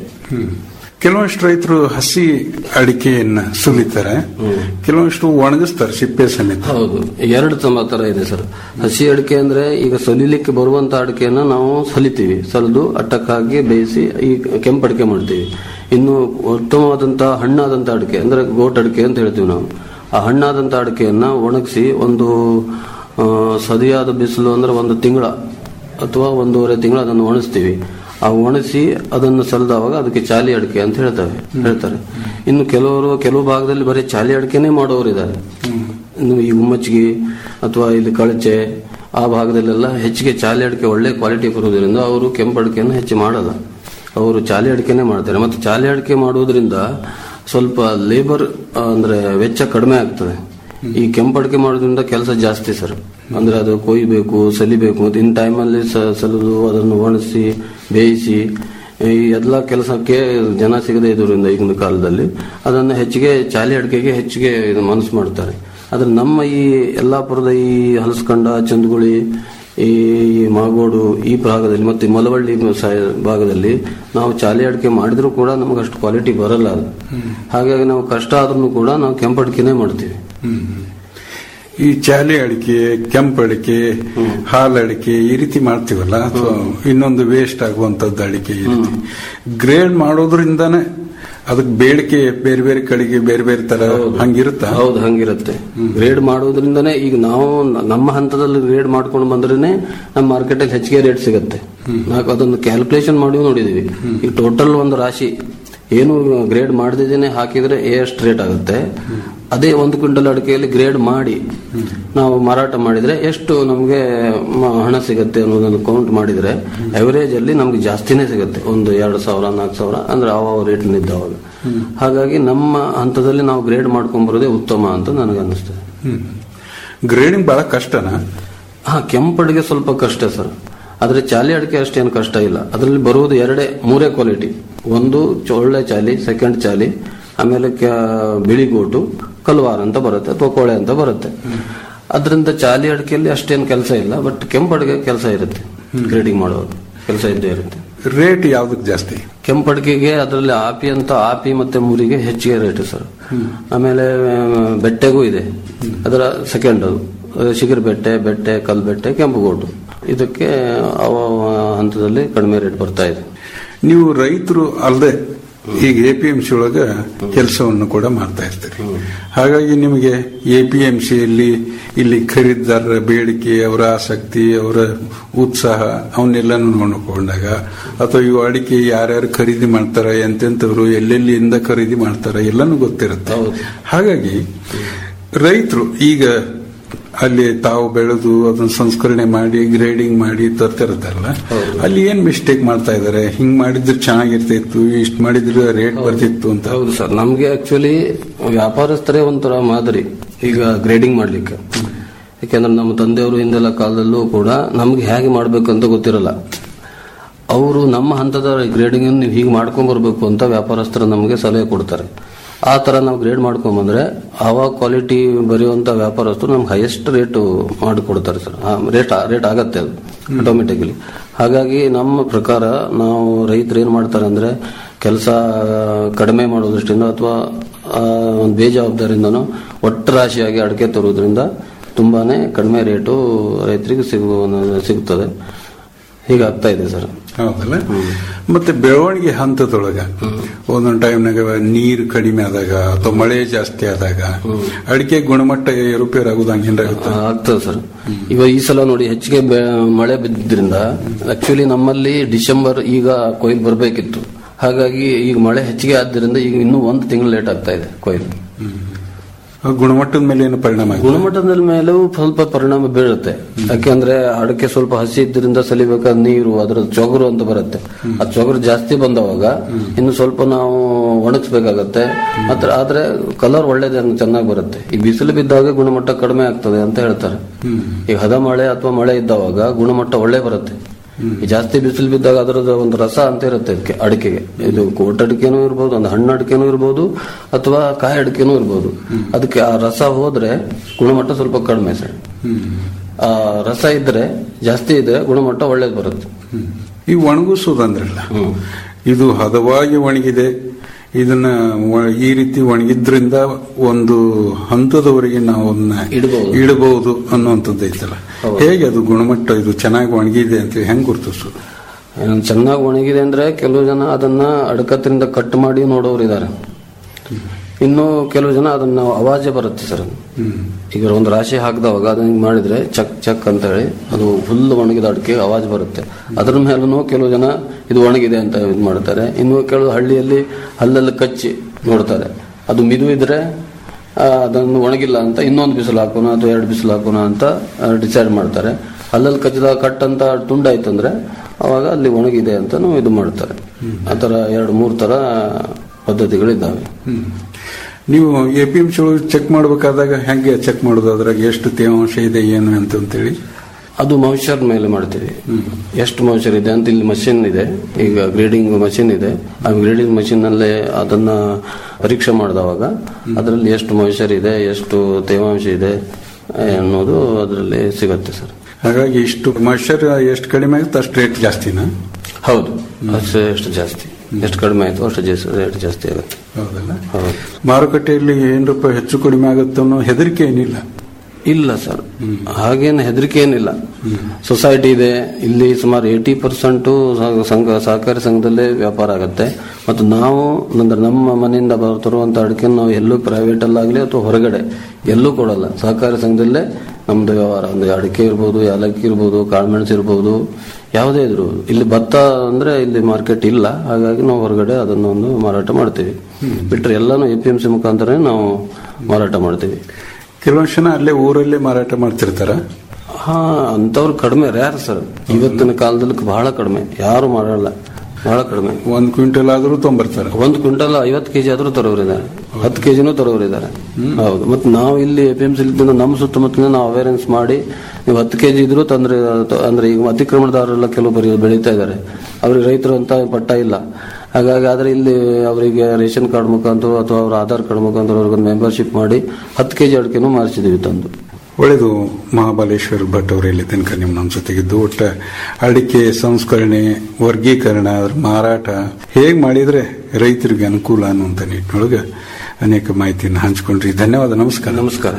[SPEAKER 6] ಕೆಲವಷ್ಟು ರೈತರು ಹಸಿ ಅಡಿಕೆಯನ್ನ ಸುಲಿತಾರೆ ಕೆಲವಷ್ಟು ಒಣಗಿಸ್ತಾರೆ ಸಿಪ್ಪೆ ಸಮೇತ
[SPEAKER 8] ಹೌದು ಎರಡು ತಮ್ಮ ತರ ಇದೆ ಸರ್ ಹಸಿ ಅಡಿಕೆ ಅಂದ್ರೆ ಈಗ ಸಲಿಲಿಕ್ಕೆ ಬರುವಂತ ಅಡಿಕೆಯನ್ನ ನಾವು ಸಲಿತೀವಿ ಸಲಿದು ಅಟ್ಟಕ್ಕಾಗಿ ಬೇಯಿಸಿ ಈ ಕೆಂಪು ಅಡಿಕೆ ಮಾಡ್ತೀವಿ ಇನ್ನು ಉತ್ತಮವಾದಂತಹ ಹಣ್ಣಾದಂತ ಅಡಿಕೆ ಅಂದ್ರೆ ಗೋಟ್ ಅಡಿಕೆ ಅಂತ ಹೇಳ್ತೀವಿ ನಾವು ಆ ಹಣ್ಣಾದಂತ ಅಡಿಕೆಯನ್ನ ಒಣಗಿಸಿ ಒಂದು ಆ, ಸದಿಯಾದ ಬಿಸಿಲು ಅಂದ್ರೆ ಒಂದು ತಿಂಗಳ ಅಥವಾ ಒಂದೂವರೆ ತಿಂಗಳು ಅದನ್ನು ಒಣಗಿಸ್ತೀವಿ ಆ ಒಣಗಿಸಿ ಅದನ್ನು ಸಲ್ದವಾಗ ಅದಕ್ಕೆ ಚಾಲಿ ಅಡಿಕೆ ಅಂತ ಹೇಳ್ತವೆ ಹೇಳ್ತಾರೆ ಇನ್ನು ಕೆಲವರು ಕೆಲವು ಭಾಗದಲ್ಲಿ ಬರೀ ಚಾಲಿ ಅಡಿಕೆನೇ ಮಾಡೋರು ಇದ್ದಾರೆ ಇನ್ನು ಈ ಉಮ್ಮಚ್ಚಿಗೆ ಅಥವಾ ಇಲ್ಲಿ ಕಳಚೆ ಆ ಭಾಗದಲ್ಲೆಲ್ಲ ಹೆಚ್ಚಿಗೆ ಚಾಲಿ ಅಡಿಕೆ ಒಳ್ಳೆ ಕ್ವಾಲಿಟಿ ಬರುವುದರಿಂದ ಅವರು ಕೆಂಪು ಅಡಿಕೆಯನ್ನು ಹೆಚ್ಚು ಮಾಡಲ್ಲ ಅವರು ಚಾಲಿ ಅಡಿಕೆನೇ ಮಾಡ್ತಾರೆ ಮತ್ತು ಚಾಲಿ ಅಡಿಕೆ ಮಾಡುವುದರಿಂದ ಸ್ವಲ್ಪ ಲೇಬರ್ ಅಂದ್ರೆ ವೆಚ್ಚ ಕಡಿಮೆ ಆಗ್ತದೆ ಈ ಕೆಂಪು ಅಡಿಕೆ ಮಾಡೋದ್ರಿಂದ ಕೆಲಸ ಜಾಸ್ತಿ ಸರ್ ಅಂದ್ರೆ ಅದು ಕೊಯ್ಬೇಕು ಸಲಿಬೇಕು ಮತ್ತೆ ಇನ್ ಟೈಮಲ್ಲಿ ಸಲದು ಅದನ್ನು ಒಣಗಿಸಿ ಬೇಯಿಸಿ ಈ ಎಲ್ಲ ಕೆಲಸಕ್ಕೆ ಜನ ಸಿಗದೆ ಇದ್ರಿಂದ ಈಗಿನ ಕಾಲದಲ್ಲಿ ಅದನ್ನು ಹೆಚ್ಚಿಗೆ ಚಾಲಿ ಅಡಿಕೆಗೆ ಹೆಚ್ಚಿಗೆ ಇದು ಮನಸ್ಸು ಮಾಡ್ತಾರೆ ಆದ್ರೆ ನಮ್ಮ ಈ ಯಲ್ಲಾಪುರದ ಈ ಹಲಸ್ಕಂಡ ಚಂದಗುಳಿ ಈ ಮಾಗೋಡು ಈ ಭಾಗದಲ್ಲಿ ಮತ್ತೆ ಮಲವಳ್ಳಿ ಸ- ಭಾಗದಲ್ಲಿ ನಾವು ಚಾಲಿ ಅಡಿಕೆ ಮಾಡಿದ್ರು ಕೂಡ ನಮಗೆ ಅಷ್ಟು ಕ್ವಾಲಿಟಿ ಬರಲ್ಲ ಅದು ಹಾಗಾಗಿ ನಾವು ಕಷ್ಟ ಆದ್ರೂ ಕೂಡ ನಾವು ಕೆಂಪು ಅಡಿಕೆನೇ ಮಾಡ್ತೀವಿ
[SPEAKER 6] ಈ ಚಾಲಿ ಅಡಿಕೆ ಕೆಂಪು ಅಡಿಕೆ ಹಾಲು ಅಡಿಕೆ ಈ ರೀತಿ ಮಾಡ್ತೀವಲ್ಲ ಅಥವಾ ಇನ್ನೊಂದು ವೇಸ್ಟ್ ಆಗುವಂತದ್ದು ಅಡಿಕೆ ಈ ರೀತಿ ಗ್ರೇಡ್ ಮಾಡೋದ್ರಿಂದಾನೇ ಅದಕ್ಕೆ ಬೇಡಿಕೆ ಬೇರೆ ಬೇರೆ ಕಡೆಗೆ ಬೇರೆ ಬೇರೆ ತರ ಹಂಗಿರುತ್ತಾ
[SPEAKER 8] ಹೌದು ಹಂಗಿರುತ್ತೆ ಗ್ರೇಡ್ ಮಾಡೋದ್ರಿಂದನೇ ಈಗ ನಾವು ನ- ನಮ್ಮ ಹಂತದಲ್ಲಿ ಗ್ರೇಡ್ ಮಾಡ್ಕೊಂಡು ಬಂದ್ರೇನೆ ನಮ್ಮ ಮಾರ್ಕೆಟ್ ಅಲ್ಲಿ ಹೆಚ್ಚಿಗೆ ರೇಟ್ ಸಿಗುತ್ತೆ ನಾವು ಅದನ್ನು ಕ್ಯಾಲ್ಕುಲೇಷನ್ ಮಾಡಿ ನೋಡಿದೀವಿ ಈಗ ಟೋಟಲ್ ಒಂದು ರಾಶಿ ಏನು ಗ್ರೇಡ್ ಮಾಡದೇನೆ ಹಾಕಿದ್ರೆ ಎಷ್ಟು ರೇಟ್ ಆಗುತ್ತೆ ಅದೇ ಒಂದು ಕ್ವಿಂಟಲ್ ಅಡಿಕೆಯಲ್ಲಿ ಗ್ರೇಡ್ ಮಾಡಿ ನಾವು ಮಾರಾಟ ಮಾಡಿದ್ರೆ ಎಷ್ಟು ನಮಗೆ ಹಣ ಸಿಗುತ್ತೆ ಅನ್ನೋದನ್ನು ಕೌಂಟ್ ಮಾಡಿದ್ರೆ ಅವರೇಜ್ ಅಲ್ಲಿ ನಮ್ಗೆ ಜಾಸ್ತಿನೇ ಸಿಗುತ್ತೆ ಒಂದು ಎರಡು ಸಾವಿರ ನಾಲ್ಕು ಸಾವಿರ ಅಂದ್ರೆ ಅವ ರೇಟ್ ಇದ್ದವಾಗ ಹಾಗಾಗಿ ನಮ್ಮ ಹಂತದಲ್ಲಿ ನಾವು ಗ್ರೇಡ್ ಮಾಡ್ಕೊಂಡ್ ಬರೋದೇ ಉತ್ತಮ ಅಂತ ನನಗೆ ಅನಿಸ್ತದೆ
[SPEAKER 6] ಗ್ರೇಡಿಂಗ್ ಬಹಳ ಕಷ್ಟನಾ
[SPEAKER 8] ಹಾ ಕೆಂಪಡಿಗೆ ಸ್ವಲ್ಪ ಕಷ್ಟ ಸರ್ ಆದ್ರೆ ಚಾಲಿ ಅಡಿಕೆ ಅಷ್ಟೇನು ಕಷ್ಟ ಇಲ್ಲ ಅದರಲ್ಲಿ ಬರುವುದು ಎರಡೇ ಮೂರೇ ಕ್ವಾಲಿಟಿ ಒಂದು ಚ- ಒಳ್ಳೆ ಚಾಲಿ ಸೆಕೆಂಡ್ ಚಾಲಿ ಆಮೇಲೆ ಕ್ಯಾ- ಬಿಳಿ ಗೋಟು ಕಲ್ವಾರ ಅಂತ ಬರುತ್ತೆ ಅಥವಾ ಕೋಳೆ ಅಂತ ಬರುತ್ತೆ ಅದರಿಂದ ಚಾಲಿ ಅಡಿಕೆಯಲ್ಲಿ ಅಷ್ಟೇನು ಕೆಲಸ ಇಲ್ಲ ಬಟ್ ಕೆಂಪಡಿಗೆ ಕೆಲಸ ಇರುತ್ತೆ ಗ್ರೇಡಿಂಗ್ ಮಾಡೋದು ಕೆಲಸ ಇದ್ದೇ ಇರುತ್ತೆ
[SPEAKER 6] ರೇಟ್ ಯಾವ್ದಕ್ ಜಾಸ್ತಿ
[SPEAKER 8] ಕೆಂಪಡಿಕೆಗೆ ಅದರಲ್ಲಿ ಆಪಿ ಅಂತ ಆಪಿ ಮತ್ತೆ ಮುರಿಗೆ ಹೆಚ್ಚಿಗೆ ರೇಟ್ ಸರ್ ಆಮೇಲೆ ಆ, ಬೆಟ್ಟೆಗೂ ಇದೆ ಅದರ ಸೆಕೆಂಡ್ ಅದು ಅದು ಶಿಗರ್ ಬೆಟ್ಟೆ ಬೆಟ್ಟೆ ಕಲ್ ಬೆಟ್ಟೆ ಕೆಂಪುಗೋಟು ಇದಕ್ಕೆ ಅವ ಹಂತದಲ್ಲಿ ಕಡಿಮೆ ರೇಟ್ ಬರ್ತಾ ಇದೆ
[SPEAKER 6] ನೀವು ರೈತರು ಅಲ್ಲದೆ ಈಗ ಎ ಪಿ ಎಂ ಸಿ ಒಳಗ ಕೆಲಸವನ್ನು ಕೂಡ ಮಾಡ್ತಾ ಇರ್ತೀರಿ ಹಾಗಾಗಿ ನಿಮಗೆ ಎ ಪಿ ಎಂ ಸಿಯಲ್ಲಿ ಇಲ್ಲಿ ಖರೀದಿದಾರರ ಬೇಡಿಕೆ ಅವರ ಆಸಕ್ತಿ ಅವರ ಉತ್ಸಾಹ ಅವನ್ನೆಲ್ಲನೂ ನೋಡಿಕೊಂಡಾಗ ಅಥವಾ ಇವು ಅಡಿಕೆ ಯಾರ್ಯಾರು ಖರೀದಿ ಮಾಡ್ತಾರ ಎಂತೆಂಥವ್ರು ಎಲ್ಲೆಲ್ಲಿಂದ ಖರೀದಿ ಮಾಡ್ತಾರ ಎಲ್ಲನೂ ಗೊತ್ತಿರುತ್ತೆ ಹಾಗಾಗಿ ರೈತರು ಈಗ ಅಲ್ಲಿ ತಾವು ಬೆಳೆದು ಅದನ್ನ ಸಂಸ್ಕರಣೆ ಮಾಡಿ ಗ್ರೇಡಿಂಗ್ ಮಾಡಿ ತರ್ತಿರ್ತಾರಲ್ಲ ಅಲ್ಲಿ ಏನ್ ಮಿಸ್ಟೇಕ್ ಮಾಡ್ತಾ ಇದಾರೆ ಹಿಂಗ್ ಮಾಡಿದ್ರೆ ಚೆನ್ನಾಗಿರ್ತಿತ್ತು ಇಷ್ಟ ಮಾಡಿದ್ರೆ ರೇಟ್ ಬರ್ತಿತ್ತು ಅಂತ
[SPEAKER 8] ಹೌದು ಸರ್ ನಮ್ಗೆ ಆಕ್ಚುಲಿ ವ್ಯಾಪಾರಸ್ಥರೇ ಒಂಥರ ಮಾದರಿ ಈಗ ಗ್ರೇಡಿಂಗ್ ಮಾಡ್ಲಿಕ್ಕೆ ಯಾಕೆಂದ್ರೆ ನಮ್ಮ ತಂದೆಯವರು ಹಿಂದೆಲ್ಲ ಕಾಲದಲ್ಲೂ ಕೂಡ ನಮ್ಗೆ ಹೇಗೆ ಮಾಡ್ಬೇಕು ಅಂತ ಗೊತ್ತಿರಲ್ಲ ಅವರು ನಮ್ಮ ಹಂತದ ಗ್ರೇಡಿಂಗ್ ನೀವು ಹೀಗೆ ಮಾಡ್ಕೊಂಡ್ ಬರ್ಬೇಕು ಅಂತ ವ್ಯಾಪಾರಸ್ಥರು ನಮಗೆ ಸಲಹೆ ಕೊಡ್ತಾರೆ ಆ ತರ ನಾವು ಗ್ರೇಡ್ ಮಾಡ್ಕೊಂಬಂದ್ರೆ ಆವ ಕ್ವಾಲಿಟಿ ಬರೆಯುವಂತ ವ್ಯಾಪಾರಸ್ಥರು ನಮ್ಗೆ ಹೈಯೆಸ್ಟ್ ರೇಟ್ ಮಾಡಿಕೊಡ್ತಾರೆ ಸರ್ ರೇಟ್ ರೇಟ್ ಆಗತ್ತೆ ಅದು ಆಟೋಮೆಟಿಕಲಿ ಹಾಗಾಗಿ ನಮ್ಮ ಪ್ರಕಾರ ನಾವು ರೈತರು ಏನ್ ಮಾಡ್ತಾರೆ ಅಂದ್ರೆ ಕೆಲಸ ಕಡಿಮೆ ಮಾಡೋ ದೃಷ್ಟಿಯಿಂದ ಅಥವಾ ಒಂದು ಬೇಜವಾಬ್ದಾರಿಯಿಂದನೂ ಒಟ್ಟು ರಾಶಿಯಾಗಿ ಅಡಿಕೆ ತರುವುದರಿಂದ ತುಂಬಾನೇ ಕಡಿಮೆ ರೇಟು ರೈತರಿಗೆ ಸಿಗುವ ಸಿಗುತ್ತದೆ ಹೀಗಾಗ್ತಾ ಇದೆ ಸರ್
[SPEAKER 6] ಹೌದಲ್ಲ ಮತ್ತೆ ಬೆಳವಣಿಗೆ ಹಂತದೊಳಗ ಒಂದೊಂದು ಟೈಮ್ನಾಗ ನೀರು ಕಡಿಮೆ ಆದಾಗ ಅಥವಾ ಮಳೆ ಜಾಸ್ತಿ ಆದಾಗ ಅಡಿಕೆ ಗುಣಮಟ್ಟ ಏರುಪೇರು ಆಗುದು ಹಂಗೇನಾಗುತ್ತೆ
[SPEAKER 8] ಆಗ್ತದೆ ಸರ್ ಇವಾಗ ಈ ಸಲ ನೋಡಿ ಹೆಚ್ಚಿಗೆ ಬೆ- ಮಳೆ ಬಿದ್ದಿದ್ರಿಂದ ಆಕ್ಚುಲಿ ನಮ್ಮಲ್ಲಿ ಡಿಸೆಂಬರ್ ಈಗ ಕೊಯ್ಲು ಬರಬೇಕಿತ್ತು ಹಾಗಾಗಿ ಈಗ ಮಳೆ ಹೆಚ್ಚಿಗೆ ಆದ್ದರಿಂದ ಈಗ ಇನ್ನೂ ಒಂದು ತಿಂಗಳು ಲೇಟ್ ಆಗ್ತಾ ಇದೆ ಕೊಯ್ಲು
[SPEAKER 6] ಗುಣಮಟ್ಟದ ಮೇಲೆ ಏನು ಪರಿಣಾಮ ಆಗುತ್ತೆ?
[SPEAKER 8] ಗುಣಮಟ್ಟದ ಮೇಲೂ ಸ್ವಲ್ಪ ಪರಿಣಾಮ ಬೀಳುತ್ತೆ ಯಾಕೆಂದ್ರೆ ಅಡಕೆ ಸ್ವಲ್ಪ ಹಸಿ ಇದ್ದರಿಂದ ಸಲಿಬೇಕಾದ ನೀರು ಅದರ ಚೊಗರು ಅಂತ ಬರುತ್ತೆ ಆ ಚೊಗರು ಜಾಸ್ತಿ ಬಂದವಾಗ ಇನ್ನು ಸ್ವಲ್ಪ ನಾವು ಒಣಗಿಸ್ಬೇಕಾಗತ್ತೆ ಮಾತ್ರ ಆದ್ರೆ ಕಲರ್ ಒಳ್ಳೇದೇ ಚೆನ್ನಾಗಿ ಬರುತ್ತೆ ಈ ಬಿಸಿಲು ಬಿದ್ದಾಗ ಗುಣಮಟ್ಟ ಕಡಿಮೆ ಆಗ್ತದೆ ಅಂತ ಹೇಳ್ತಾರೆ ಈಗ ಹದ ಮಳೆ ಅಥವಾ ಮಳೆ ಇದ್ದವಾಗ ಗುಣಮಟ್ಟ ಒಳ್ಳೆ ಬರುತ್ತೆ ಈ ಜಾಸ್ತಿ ಬಿಸಿಲು ಬಿದ್ದಾಗ ಅದರದ ಒಂದು ರಸ ಅಂತ ಇರುತ್ತೆ ಅದಕ್ಕೆ ಅಡಿಕೆಗೆ ಇದು ಕೋಟ್ ಅಡಿಕೆನೂ ಇರ್ಬೋದು ಒಂದು ಹಣ್ಣು ಅಡಿಕೆನೂ ಇರ್ಬೋದು ಅಥವಾ ಕಾಯಿ ಅಡಿಕೆನೂ ಇರ್ಬೋದು ಅದಕ್ಕೆ ಆ ರಸ ಹೋದ್ರೆ ಗುಣಮಟ್ಟ ಸ್ವಲ್ಪ ಕಡಿಮೆ ಸರ್ ಆ ರಸ ಇದ್ರೆ ಜಾಸ್ತಿ ಇದ್ರೆ ಗುಣಮಟ್ಟ ಒಳ್ಳೇದು ಬರುತ್ತೆ
[SPEAKER 6] ಈ ಒಣಗಿಸೋದಂದ್ರಲ್ಲ ಇದು ಹದವಾಗಿ ಒಣಗಿದೆ ಇದನ್ನ ಒ- ಈ ರೀತಿ ಒಣಗಿದ್ರಿಂದ ಒಂದು ಹಂತದವರೆಗೆ ನಾವು ಅದನ್ನ
[SPEAKER 8] ಇಡ್ಬೋದು.
[SPEAKER 6] ಇಡಬಹುದು ಅನ್ನುವಂಥದ್ದು ಐತಲ್ಲ ಹೇಗೆ ಅದು ಗುಣಮಟ್ಟ ಇದು ಚೆನ್ನಾಗಿ ಒಣಗಿದೆ ಅಂತ ಹೆಂಗ್ ಗುರುತಿಸೋದು
[SPEAKER 8] ಏನು ಚೆನ್ನಾಗಿ ಒಣಗಿದೆ ಅಂದ್ರೆ ಕೆಲವು ಜನ ಅದನ್ನ ಅಡಕತ್ತಿನಿಂದ ಕಟ್ ಮಾಡಿ ನೋಡೋರು ಇದ್ದಾರೆ ಇನ್ನು ಕೆಲವು ಜನ ಅದನ್ನ ಅವಾಜೆ ಬರುತ್ತೆ ಸರ್ ಈಗ ಒಂದು ರಾಶಿ ಹಾಕಿದವಾಗ ಅದನ್ನ ಹಿಂಗ್ ಮಾಡಿದ್ರೆ ಚಕ್ ಚಕ್ ಅಂತ ಹೇಳಿ ಅದು ಫುಲ್ ಒಣಗಿದ ಅಡಿಕೆ ಅವಾಜ್ ಬರುತ್ತೆ ಅದ್ರ ಮೇಲೂ ಕೆಲವು ಜನ ಇದು ಒಣಗಿದೆ ಅಂತ ಇದು ಮಾಡ್ತಾರೆ ಇನ್ನು ಕೆಲವು ಹಳ್ಳಿಯಲ್ಲಿ ಹಲ್ಲಲ್ಲಿ ಕಚ್ಚಿ ನೋಡ್ತಾರೆ ಅದು ಮಿದು ಇದ್ರೆ ಆ, ಅದನ್ನು ಒಣಗಿಲ್ಲ ಅಂತ ಇನ್ನೊಂದು ಬಿಸಿಲು ಹಾಕೋಣ ಅಥವಾ ಎರಡು ಬಿಸಿಲು ಹಾಕೋಣ ಅಂತ ಡಿಸೈಡ್ ಮಾಡ್ತಾರೆ ಅಲ್ಲಲ್ಲಿ ಕಚ್ಚಿದಾಗ ಕಟ್ ಅಂತ ತುಂಡಾಯ್ತಂದ್ರೆ ಅವಾಗ ಅಲ್ಲಿ ಒಣಗಿದೆ ಅಂತ ಇದು ಮಾಡ್ತಾರೆ ಆ ಥರ ಎರಡು ಮೂರು ಥರ ಪದ್ಧತಿಗಳಿದ್ದಾವೆ
[SPEAKER 6] ನೀವು ಎ ಪಿ ಎಂ ಚೆಕ್ ಮಾಡಬೇಕಾದಾಗ ಹೆಂಗೆ ಚೆಕ್ ಮಾಡೋದು ಅದ್ರಾಗ ಎಷ್ಟು ತೇವಾಂಶ ಇದೆ ಏನು ಅಂತ ಅಂತೇಳಿ
[SPEAKER 8] ಅದು ಮೌಚರ್ ಮೇಲೆ ಮಾಡ್ತೀವಿ ಎಷ್ಟು ಮೌಚರ್ ಇದೆ ಅಂತ ಇಲ್ಲಿ ಮಷಿನ್ ಇದೆ ಈಗ ಗ್ರೇಡಿಂಗ್ ಮಷಿನ್ ಇದೆ ಆ ಗ್ರೇಡಿಂಗ್ ಮಷಿನ್ ನಲ್ಲೇ ಅದನ್ನ ಪರೀಕ್ಷೆ ಮಾಡಿದವಾಗ ಅದರಲ್ಲಿ ಎಷ್ಟು ಮೌಚರ್ ಇದೆ ಎಷ್ಟು ತೇವಾಂಶ ಇದೆ ಅನ್ನೋದು ಅದರಲ್ಲಿ ಸಿಗತ್ತೆ ಸರ್
[SPEAKER 6] ಹಾಗಾಗಿ ಇಷ್ಟು ಮಾಯ್ಶ್ಚರ್ ಎಷ್ಟು ಕಡಿಮೆ ಆಗುತ್ತೆ ಅಷ್ಟು ರೇಟ್ ಜಾಸ್ತಿನಾ
[SPEAKER 8] ಹೌದು ಅಷ್ಟು ಎಷ್ಟು ಜಾಸ್ತಿ ಎಷ್ಟು ಕಡಿಮೆ ಆಯ್ತು ಅಷ್ಟು ಜಾಸ್ತಿ ರೇಟ್ ಜಾಸ್ತಿ ಆಗುತ್ತೆ
[SPEAKER 6] ಹೌದಲ್ಲ
[SPEAKER 8] ಹೌದು
[SPEAKER 6] ಮಾರುಕಟ್ಟೆಯಲ್ಲಿ ಏನ್ ರೂಪಾಯಿ ಹೆಚ್ಚು ಕಡಿಮೆ ಆಗುತ್ತೆ ಅನ್ನೋ ಹೆದರಿಕೆ ಏನಿಲ್ಲ
[SPEAKER 8] ಇಲ್ಲ ಸರ್ ಹಾಗೇನು ಹೆದರಿಕೆ ಏನಿಲ್ಲ ಸೊಸೈಟಿ ಇದೆ ಇಲ್ಲಿ ಸುಮಾರು ಏಯ್ಟಿ ಪರ್ಸೆಂಟ್ ಸಂಘ ಸಹಕಾರಿ ಸಂಘದಲ್ಲೇ ವ್ಯಾಪಾರ ಆಗುತ್ತೆ ಮತ್ತು ನಾವು ಅಂದ್ರೆ ನಮ್ಮ ಮನೆಯಿಂದ ಬರ್- ತರುವಂತ ಅಡಿಕೆ ನಾವು ಎಲ್ಲೂ ಪ್ರೈವೇಟ್ ಅಲ್ಲಾಗಲಿ ಅಥವಾ ಹೊರಗಡೆ ಎಲ್ಲೂ ಕೊಡಲ್ಲ ಸಹಕಾರಿ ಸಂಘದಲ್ಲೇ ನಮ್ದು ವ್ಯವಹಾರ ಅಂದ್ರೆ ಅಡಿಕೆ ಇರ್ಬೋದು ಏಲಕ್ಕಿ ಇರ್ಬೋದು ಕಾಳುಮೆಣಸು ಇರ್ಬೋದು ಯಾವುದೇ ಇದ್ರು ಇಲ್ಲಿ ಭತ್ತ ಅಂದ್ರೆ ಇಲ್ಲಿ ಮಾರ್ಕೆಟ್ ಇಲ್ಲ ಹಾಗಾಗಿ ನಾವು ಹೊರಗಡೆ ಅದನ್ನು ಒಂದು ಮಾರಾಟ ಮಾಡ್ತೀವಿ ಬಿಟ್ಟರೆ ಎಲ್ಲಾನು ಎ ಪಿ ಎಂ ಸಿ ಮುಖಾಂತರ ನಾವು ಮಾರಾಟ ಮಾಡ್ತೀವಿ
[SPEAKER 6] ಕೆಲವೊಂದು ಜನ ಅಲ್ಲೇ ಊರಲ್ಲೇ ಮಾರಾಟ ಮಾಡ್ತಿರ್ತಾರ
[SPEAKER 8] ಹಾ ಅಂತವ್ರು ಕಡಿಮೆ ರ್ಯಾರ್ ಸರ್ ಇವತ್ತಿನ ಕಾಲದಲ್ಲಿ ಬಹಳ ಕಡಿಮೆ ಯಾರು ಮಾಡಲ್ಲ ಬಹಳ ಕಡಿಮೆ
[SPEAKER 6] ಒಂದ್ ಕ್ವಿಂಟಲ್ ಆದ್ರೂ ತೊಂಬರ್ತಾರ
[SPEAKER 8] ಒಂದು ಕ್ವಿಂಟಲ್ ಐವತ್ತು ಕೆಜಿ ಆದ್ರೂ ತರೋರಿದ್ದಾರೆ ಹತ್ತು ಕೆಜಿನೂ ತರೋರಿದ್ದಾರೆ ಹೌದು ಮತ್ತೆ ನಾವು ಇಲ್ಲಿ ಎ ಪಿ ಎಂ ಸಿ ನಮ್ಮ ಸುತ್ತಮುತ್ತಲಿನ ನಾವು ಅವೇರೆನ್ಸ್ ಮಾಡಿ ನೀವು ಹತ್ತು ಕೆಜಿ ಇದ್ರೂ ತಂದ್ರೆ ಅಂದ್ರೆ ಈಗ ಅತಿಕ್ರಮಣದಾರರೆಲ್ಲ ಕೆಲವು ಬರೀ ಬೆಳೀತಾ ಇದ್ದಾರೆ ಅವ್ರಿಗೆ ರೈತರು ಅಂತ ಪಟ್ಟ ಇಲ್ಲ ಹಾಗಾಗಿ ಆದ್ರೆ ಇಲ್ಲಿ ಅವರಿಗೆ ರೇಷನ್ ಕಾರ್ಡ್ ಮುಖಾಂತರ ಅಥವಾ ಅವ್ರ ಆಧಾರ್ ಕಾರ್ಡ್ ಮುಖಾಂತರ ಅವ್ರಿಗೊಂದು ಮೆಂಬರ್ಶಿಪ್ ಮಾಡಿ ಹತ್ತು ಕೆಜಿ ಅಡಿಕೆನೂ ಮಾರಿಸಿದೀವಿ ತಂದು
[SPEAKER 6] ಒಳ್ಳೆಯದು ಮಹಾಬಲೇಶ್ವರ್ ಭಟ್ ಅವರು ಇಲ್ಲಿ ತನಕ ನಿಮ್ಮ ನಮ್ಮ ಜೊತೆಗಿದ್ದು ಒಟ್ಟ ಅಡಿಕೆ ಸಂಸ್ಕರಣೆ ವರ್ಗೀಕರಣ ಅದ್ರ ಮಾರಾಟ ಹೇಗೆ ಮಾಡಿದ್ರೆ ರೈತರಿಗೆ ಅನುಕೂಲ ಅನ್ನುವಂಥ ನಿಟ್ಟಿನೊಳಗೆ ಅನೇಕ ಮಾಹಿತಿಯನ್ನು ಹಂಚಿಕೊಂಡ್ರಿ ಧನ್ಯವಾದ ನಮಸ್ಕಾರ
[SPEAKER 8] ನಮಸ್ಕಾರ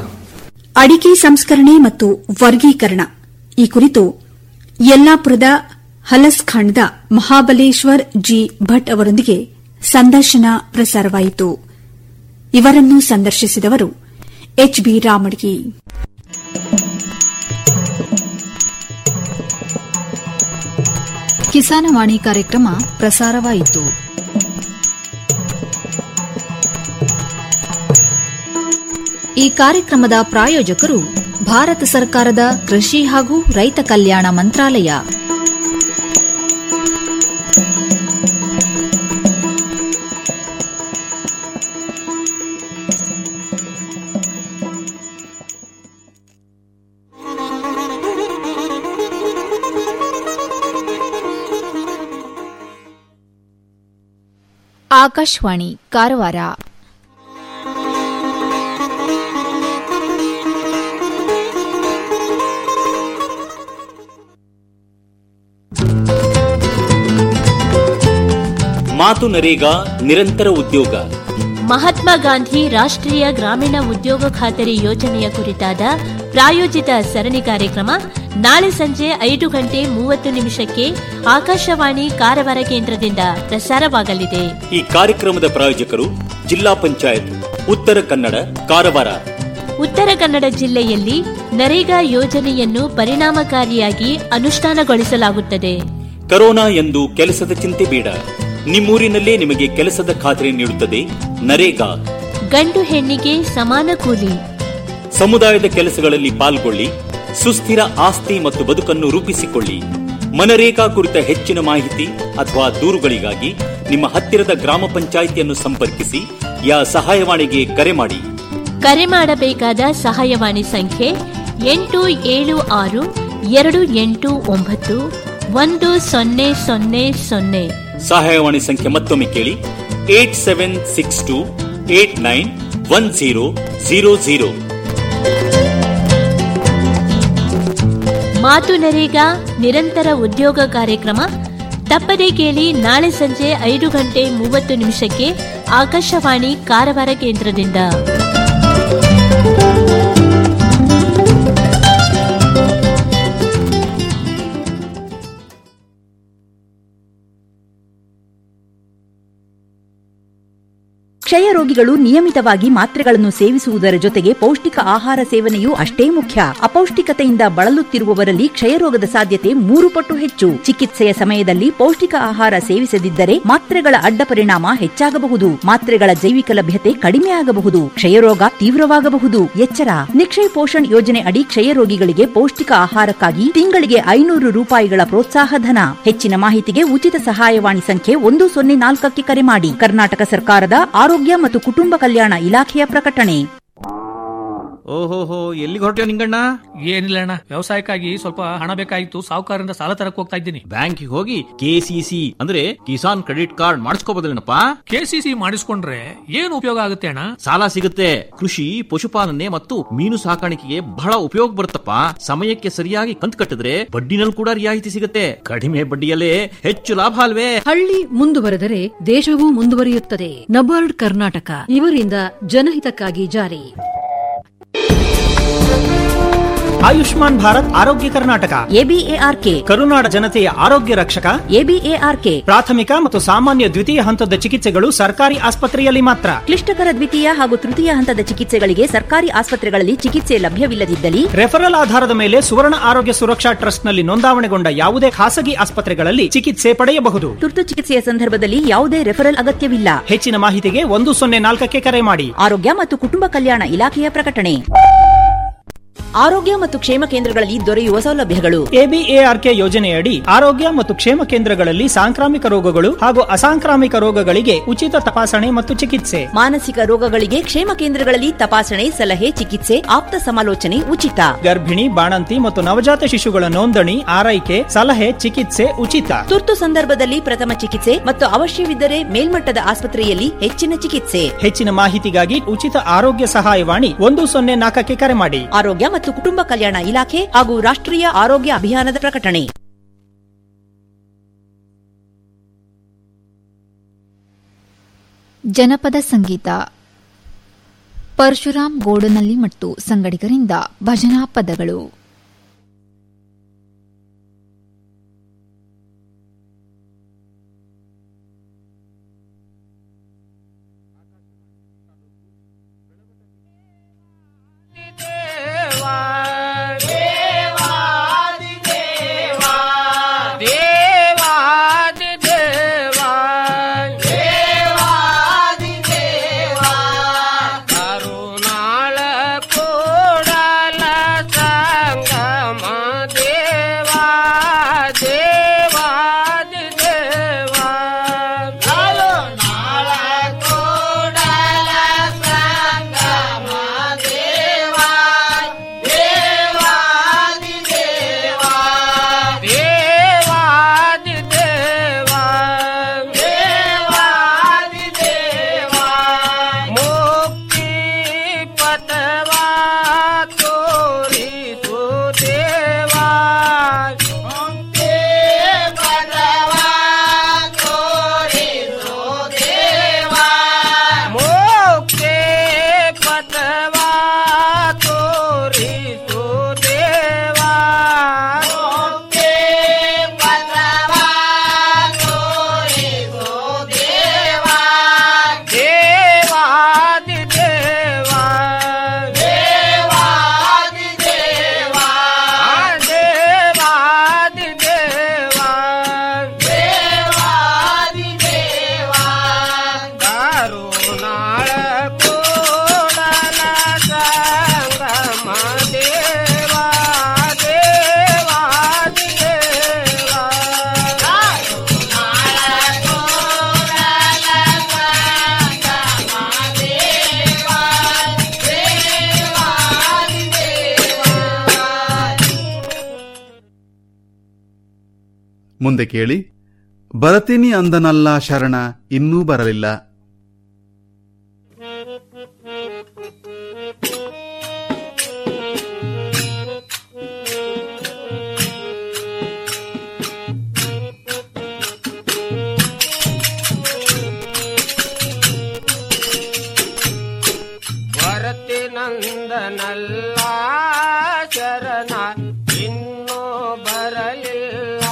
[SPEAKER 5] ಅಡಿಕೆ ಸಂಸ್ಕರಣೆ ಮತ್ತು ವರ್ಗೀಕರಣ ಈ ಕುರಿತು ಯಲ್ಲಾಪುರದ ಹಲಸ್ಖಂಡದ ಮಹಾಬಲೇಶ್ವರ್ ಜಿ ಭಟ್ ಅವರೊಂದಿಗೆ ಸಂದರ್ಶನ ಪ್ರಸಾರವಾಯಿತು ಇವರನ್ನು ಸಂದರ್ಶಿಸಿದವರು ಎಚ್ಬಿ ರಾಮಡ್ಗಿ
[SPEAKER 1] ಕಿಸಾನವಾಣಿ ಕಾರ್ಯಕ್ರಮ ಪ್ರಸಾರವಾಯಿತು ಈ ಕಾರ್ಯಕ್ರಮದ ಪ್ರಾಯೋಜಕರು ಭಾರತ ಸರ್ಕಾರದ ಕೃಷಿ ಹಾಗೂ ರೈತ ಕಲ್ಯಾಣ ಮಂತ್ರಾಲಯ ಆಕಾಶವಾಣಿ ಕಾರವಾರ
[SPEAKER 9] ಮಾತು ನರೇಗಾ ನಿರಂತರ ಉದ್ಯೋಗ
[SPEAKER 10] ಮಹಾತ್ಮ ಗಾಂಧಿ ರಾಷ್ಟ್ರೀಯ ಗ್ರಾಮೀಣ ಉದ್ಯೋಗ ಖಾತರಿ ಯೋಜನೆಯ ಕುರಿತಾದ ಪ್ರಾಯೋಜಿತ ಸರಣಿ ಕಾರ್ಯಕ್ರಮ ನಾಳೆ ಸಂಜೆ ಐದು ಗಂಟೆ ಮೂವತ್ತು ನಿಮಿಷಕ್ಕೆ ಆಕಾಶವಾಣಿ ಕಾರವಾರ ಕೇಂದ್ರದಿಂದ ಪ್ರಸಾರವಾಗಲಿದೆ
[SPEAKER 9] ಈ ಕಾರ್ಯಕ್ರಮದ ಪ್ರಾಯೋಜಕರು ಜಿಲ್ಲಾ ಪಂಚಾಯತ್ ಉತ್ತರ ಕನ್ನಡ ಕಾರವಾರ
[SPEAKER 10] ಉತ್ತರ ಕನ್ನಡ ಜಿಲ್ಲೆಯಲ್ಲಿ ನರೇಗಾ ಯೋಜನೆಯನ್ನು ಪರಿಣಾಮಕಾರಿಯಾಗಿ ಅನುಷ್ಠಾನಗೊಳಿಸಲಾಗುತ್ತದೆ
[SPEAKER 9] ಕರೋನಾ ಎಂದು ಕೆಲಸದ ಚಿಂತೆ ಬೇಡ ನಿಮ್ಮೂರಿನಲ್ಲೇ ನಿಮಗೆ ಕೆಲಸದ ಖಾತ್ರಿ ನೀಡುತ್ತದೆ ನರೇಗಾ
[SPEAKER 10] ಗಂಡು ಹೆಣ್ಣಿಗೆ ಸಮಾನ ಕೂಲಿ
[SPEAKER 9] ಸಮುದಾಯದ ಕೆಲಸಗಳಲ್ಲಿ ಪಾಲ್ಗೊಳ್ಳಿ ಸುಸ್ಥಿರ ಆಸ್ತಿ ಮತ್ತು ಬದುಕನ್ನು ರೂಪಿಸಿಕೊಳ್ಳಿ ಮನರೇಗಾ ಕುರಿತ ಹೆಚ್ಚಿನ ಮಾಹಿತಿ ಅಥವಾ ದೂರುಗಳಿಗಾಗಿ ನಿಮ್ಮ ಹತ್ತಿರದ ಗ್ರಾಮ ಪಂಚಾಯಿತಿಯನ್ನು ಸಂಪರ್ಕಿಸಿ ಯಾ ಸಹಾಯವಾಣಿಗೆ ಕರೆ ಮಾಡಿ
[SPEAKER 10] ಕರೆ ಮಾಡಬೇಕಾದ ಸಹಾಯವಾಣಿ ಸಂಖ್ಯೆ ಎಂಟು ಏಳು ಆರು ಎರಡು ಎಂಟು ಒಂಬತ್ತು ಒಂದು ಸೊನ್ನೆ ಸೊನ್ನೆ ಸೊನ್ನೆ
[SPEAKER 9] ಸಹಾಯವಾಣಿ ಸಂಖ್ಯೆ ಮತ್ತೊಮ್ಮೆ ಕೇಳಿ eight seven six two eight nine one zero zero zero
[SPEAKER 10] ಮಾತು ನರೇಗಾ ನಿರಂತರ ಉದ್ಯೋಗ ಕಾರ್ಯಕ್ರಮ ತಪ್ಪದೇ ಕೇಳಿ ನಾಳೆ ಸಂಜೆ ಐದು ಗಂಟೆ ಮೂವತ್ತು ನಿಮಿಷಕ್ಕೆ ಆಕಾಶವಾಣಿ ಕಾರವಾರ ಕೇಂದ್ರದಿಂದ
[SPEAKER 11] ಕ್ಷಯ ರೋಗಿಗಳು ನಿಯಮಿತವಾಗಿ ಮಾತ್ರೆಗಳನ್ನು ಸೇವಿಸುವುದರ ಜೊತೆಗೆ ಪೌಷ್ಟಿಕ ಆಹಾರ ಸೇವನೆಯೂ ಅಷ್ಟೇ ಮುಖ್ಯ ಅಪೌಷ್ಟಿಕತೆಯಿಂದ ಬಳಲುತ್ತಿರುವವರಲ್ಲಿ ಕ್ಷಯರೋಗದ ಸಾಧ್ಯತೆ ಮೂರು ಪಟ್ಟು ಹೆಚ್ಚು ಚಿಕಿತ್ಸೆಯ ಸಮಯದಲ್ಲಿ ಪೌಷ್ಟಿಕ ಆಹಾರ ಸೇವಿಸದಿದ್ದರೆ ಮಾತ್ರೆಗಳ ಅಡ್ಡ ಪರಿಣಾಮ ಹೆಚ್ಚಾಗಬಹುದು ಮಾತ್ರೆಗಳ ಜೈವಿಕ ಲಭ್ಯತೆ ಕಡಿಮೆ ಆಗಬಹುದು ಕ್ಷಯರೋಗ ತೀವ್ರವಾಗಬಹುದು ಎಚ್ಚರ ನಿಕ್ಷಯ್ ಪೋಷಣ್ ಯೋಜನೆ ಅಡಿ ಕ್ಷಯ ರೋಗಿಗಳಿಗೆ ಪೌಷ್ಟಿಕ ಆಹಾರಕ್ಕಾಗಿ ತಿಂಗಳಿಗೆ ಐನೂರು ರೂಪಾಯಿಗಳ ಪ್ರೋತ್ಸಾಹ ಧನ ಹೆಚ್ಚಿನ ಮಾಹಿತಿಗೆ ಉಚಿತ ಸಹಾಯವಾಣಿ ಸಂಖ್ಯೆ ಒಂದು ಸೊನ್ನೆ ನಾಲ್ಕಕ್ಕೆ ಕರೆ ಮಾಡಿ ಕರ್ನಾಟಕ ಸರ್ಕಾರದ ಆರೋಗ್ಯ ಮತ್ತು ಕುಟುಂಬ ಕಲ್ಯಾಣ ಇಲಾಖೆಯ ಪ್ರಕಟಣೆ
[SPEAKER 12] ಓಹೋಹೋ ಎಲ್ಲಿಗೆ ಹೊರಟ್ಯೋ ನಿಂಗಣ್ಣ
[SPEAKER 13] ಏನಿಲ್ಲ ಅಣ್ಣ ವ್ಯವಸಾಯಕ್ಕಾಗಿ ಸ್ವಲ್ಪ ಹಣ ಬೇಕಾಗಿತ್ತು ಸಾಹುಕಾರರಿಂದ ಸಾಲ ತರಕ್ ಹೋಗ್ತಾ ಇದ್ದೀನಿ
[SPEAKER 12] ಬ್ಯಾಂಕಿಗೆ ಹೋಗಿ ಕೆಸಿಸಿ ಅಂದ್ರೆ ಕಿಸಾನ್ ಕ್ರೆಡಿಟ್ ಕಾರ್ಡ್ ಮಾಡಿಸ್ಕೋಬೋದಿಲ್ಲನಪ್ಪ
[SPEAKER 13] ಕೆಸಿಸಿ ಮಾಡಿಸ್ಕೊಂಡ್ರೆ ಏನು ಉಪಯೋಗ ಆಗುತ್ತೆ ಅಣ್ಣ
[SPEAKER 12] ಸಾಲ ಸಿಗುತ್ತೆ ಕೃಷಿ ಪಶುಪಾಲನೆ ಮತ್ತು ಮೀನು ಸಾಕಾಣಿಕೆಗೆ ಬಹಳ ಉಪಯೋಗ ಬರುತ್ತಪ್ಪ ಸಮಯಕ್ಕೆ ಸರಿಯಾಗಿ ಕಂತು ಕಟ್ಟಿದ್ರೆ ಬಡ್ಡಿನಲ್ಲಿ ಕೂಡ ರಿಯಾಯಿತಿ ಸಿಗುತ್ತೆ ಕಡಿಮೆ ಬಡ್ಡಿಯಲ್ಲೇ ಹೆಚ್ಚು ಲಾಭ ಅಲ್ವೇ
[SPEAKER 14] ಹಳ್ಳಿ ಮುಂದುವರೆದರೆ ದೇಶವೂ ಮುಂದುವರಿಯುತ್ತದೆ ನಬಾರ್ಡ್ ಕರ್ನಾಟಕ ಇವರಿಂದ ಜನಹಿತಕ್ಕಾಗಿ ಜಾರಿ
[SPEAKER 15] ಆಯುಷ್ಮಾನ್ ಭಾರತ್ ಆರೋಗ್ಯ ಕರ್ನಾಟಕ
[SPEAKER 11] ಎಬಿಎಆರ್ಕೆ
[SPEAKER 15] ಕರುನಾಡ ಜನತೆಯ ಆರೋಗ್ಯ ರಕ್ಷಕ
[SPEAKER 11] ಎಬಿಎಆರ್ಕೆ
[SPEAKER 15] ಪ್ರಾಥಮಿಕ ಮತ್ತು ಸಾಮಾನ್ಯ ದ್ವಿತೀಯ ಹಂತದ ಚಿಕಿತ್ಸೆಗಳು ಸರ್ಕಾರಿ ಆಸ್ಪತ್ರೆಯಲ್ಲಿ ಮಾತ್ರ
[SPEAKER 11] ಕ್ಲಿಷ್ಟಕರ ದ್ವಿತೀಯ ಹಾಗೂ ತೃತೀಯ ಹಂತದ ಚಿಕಿತ್ಸೆಗಳಿಗೆ ಸರ್ಕಾರಿ ಆಸ್ಪತ್ರೆಗಳಲ್ಲಿ ಚಿಕಿತ್ಸೆ ಲಭ್ಯವಿಲ್ಲದಿದ್ದಲ್ಲಿ
[SPEAKER 15] ರೆಫರಲ್ ಆಧಾರದ ಮೇಲೆ ಸುವರ್ಣ ಆರೋಗ್ಯ ಸುರಕ್ಷಾ ಟ್ರಸ್ಟ್ನಲ್ಲಿ ನೋಂದಾವಣೆಗೊಂಡ ಯಾವುದೇ ಖಾಸಗಿ ಆಸ್ಪತ್ರೆಗಳಲ್ಲಿ ಚಿಕಿತ್ಸೆ ಪಡೆಯಬಹುದು
[SPEAKER 11] ತುರ್ತು ಚಿಕಿತ್ಸೆಯ ಸಂದರ್ಭದಲ್ಲಿ ಯಾವುದೇ ರೆಫರಲ್ ಅಗತ್ಯವಿಲ್ಲ
[SPEAKER 15] ಹೆಚ್ಚಿನ ಮಾಹಿತಿಗೆ ಒಂದು ಸೊನ್ನೆ ನಾಲ್ಕಕ್ಕೆ ಕರೆ ಮಾಡಿ
[SPEAKER 11] ಆರೋಗ್ಯ ಮತ್ತು ಕುಟುಂಬ ಕಲ್ಯಾಣ ಇಲಾಖೆಯ ಪ್ರಕಟಣೆ ಆರೋಗ್ಯ ಮತ್ತು ಕ್ಷೇಮ ಕೇಂದ್ರಗಳಲ್ಲಿ ದೊರೆಯುವ ಸೌಲಭ್ಯಗಳು
[SPEAKER 15] ಎಬಿಎಆರ್ಕೆ ಯೋಜನೆಯಡಿ ಆರೋಗ್ಯ ಮತ್ತು ಕ್ಷೇಮ ಕೇಂದ್ರಗಳಲ್ಲಿ ಸಾಂಕ್ರಾಮಿಕ ರೋಗಗಳು ಹಾಗೂ ಅಸಾಂಕ್ರಾಮಿಕ ರೋಗಗಳಿಗೆ ಉಚಿತ ತಪಾಸಣೆ ಮತ್ತು ಚಿಕಿತ್ಸೆ
[SPEAKER 11] ಮಾನಸಿಕ ರೋಗಗಳಿಗೆ ಕ್ಷೇಮ ಕೇಂದ್ರಗಳಲ್ಲಿ ತಪಾಸಣೆ ಸಲಹೆ ಚಿಕಿತ್ಸೆ ಆಪ್ತ ಸಮಾಲೋಚನೆ ಉಚಿತ
[SPEAKER 15] ಗರ್ಭಿಣಿ ಬಾಣಂತಿ ಮತ್ತು ನವಜಾತ ಶಿಶುಗಳ ನೋಂದಣಿ ಆರೈಕೆ ಸಲಹೆ ಚಿಕಿತ್ಸೆ ಉಚಿತ
[SPEAKER 11] ತುರ್ತು ಸಂದರ್ಭದಲ್ಲಿ ಪ್ರಥಮ ಚಿಕಿತ್ಸೆ ಮತ್ತು ಅವಶ್ಯವಿದ್ದರೆ ಮೇಲ್ಮಟ್ಟದ ಆಸ್ಪತ್ರೆಯಲ್ಲಿ ಹೆಚ್ಚಿನ ಚಿಕಿತ್ಸೆ
[SPEAKER 15] ಹೆಚ್ಚಿನ ಮಾಹಿತಿಗಾಗಿ ಉಚಿತ ಆರೋಗ್ಯ ಸಹಾಯವಾಣಿ ಒಂದು ಸೊನ್ನೆ ನಾಲ್ಕಕ್ಕೆ ಕರೆ ಮಾಡಿ
[SPEAKER 11] ಆರೋಗ್ಯ ಮತ್ತು ಕುಟುಂಬ ಕಲ್ಯಾಣ ಇಲಾಖೆ ಹಾಗೂ ರಾಷ್ಟ್ರೀಯ ಆರೋಗ್ಯ ಅಭಿಯಾನದ ಪ್ರಕಟಣೆ
[SPEAKER 1] ಜನಪದ ಸಂಗೀತ ಪರಶುರಾಮ್ ಗೋಡನಲ್ಲಿ ಮತ್ತು ಸಂಗಡಿಗರಿಂದ ಭಜನಾ ಪದಗಳು
[SPEAKER 3] ಕರುನಾಳ ಕೂಡಲ ಸಂಗ
[SPEAKER 16] ಮುಂದೆ ಕೇಳಿ ಬರತೀನಿ ಅಂದನಲ್ಲ ಶರಣ ಇನ್ನೂ ಬರಲಿಲ್ಲ
[SPEAKER 17] ಭರತಿ ನಂದನಲ್ಲ ಶರಣ ಇನ್ನೂ ಬರಲಿಲ್ಲ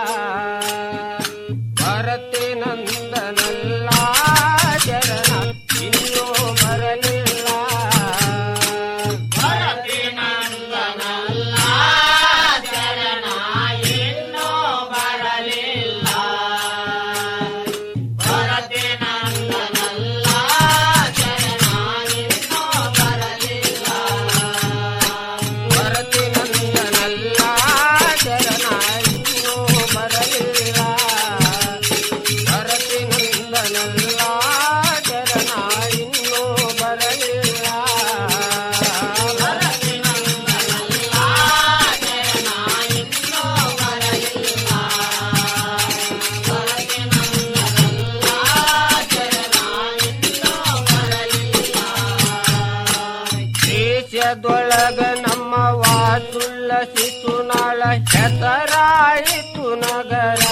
[SPEAKER 17] ಭರತಿ ನಂದನಲ್ಲ ಶರಣ ಇನ್ನೂ ಬರಲಿಲ್ಲ ಭರತಿ ನಂದನಲ್ಲ ಶರಣ ಇನ್ನೂ ಬರಲಿಲ್ಲ ಭರತಿ ನಂದನಲ್ಲ ಶರಣ ಇನ್ನೂ ಬರಲಿಲ್ಲ ಭರತಿ ನಂದನಲ್ಲ ಶರಣ ಇನ್ನೂ ಬರಲಿಲ್ಲ ಭರತಿ ನಂದನಲ್ಲ ಶರಣ ಇನ್ನೂ ಬರಲಿಲ್ಲ ಭರತಿ ನಂದನಲ್ಲ ಶರಣ ಇನ್ನೂ ಬರಲಿಲ್ಲ ಭರತಿ ನಂದನಲ್ಲ ಶರಣ ಇನ್ನೂ ಬರಲಿಲ್ಲ ದೇಶದೊಳಗ ನಮ್ಮ ವಾಸುಳ್ಳ ಶಿಶುನಾಳ ಹೆಸರಾಯಿತು ನಗರ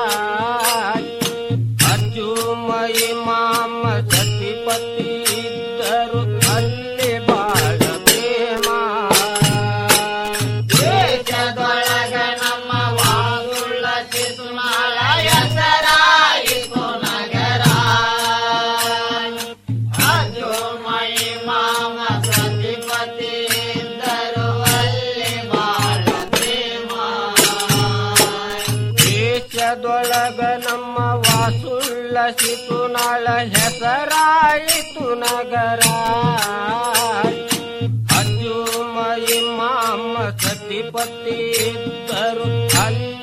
[SPEAKER 17] ಅಜ್ಜುಮಯಿ ಮಾಮ ಸತಿಪತಿ ಇದ್ದರು ಅಲ್ಲಿ ಬಾಳ ಪ್ರೇಮ ದೇಶದೊಳಗ ನಮ್ಮ ವಾಸುಳ್ಳ ಶಿಶುನಾಳ ಹೆಸರಾಯಿತು ನಗರ ಅಜ್ಜುಮಯಿ ಮಾಮ ಸತಿಪತಿ ಇದ್ದರು ಅಲ್ಲಿ ಬಾಳ ಪ್ರೇಮ ದೇಶದೊಳಗ ನಮ್ಮ ವಾಸುಳ್ಳ ಶಿಶುನಾಳ ಹೆಸರಾಯಿತು ನಗರ ಅಜ್ಜುಮಯಿ ಮಾಮ ಸತಿಪತಿ ಇದ್ದರು ಅಲ್ಲಿ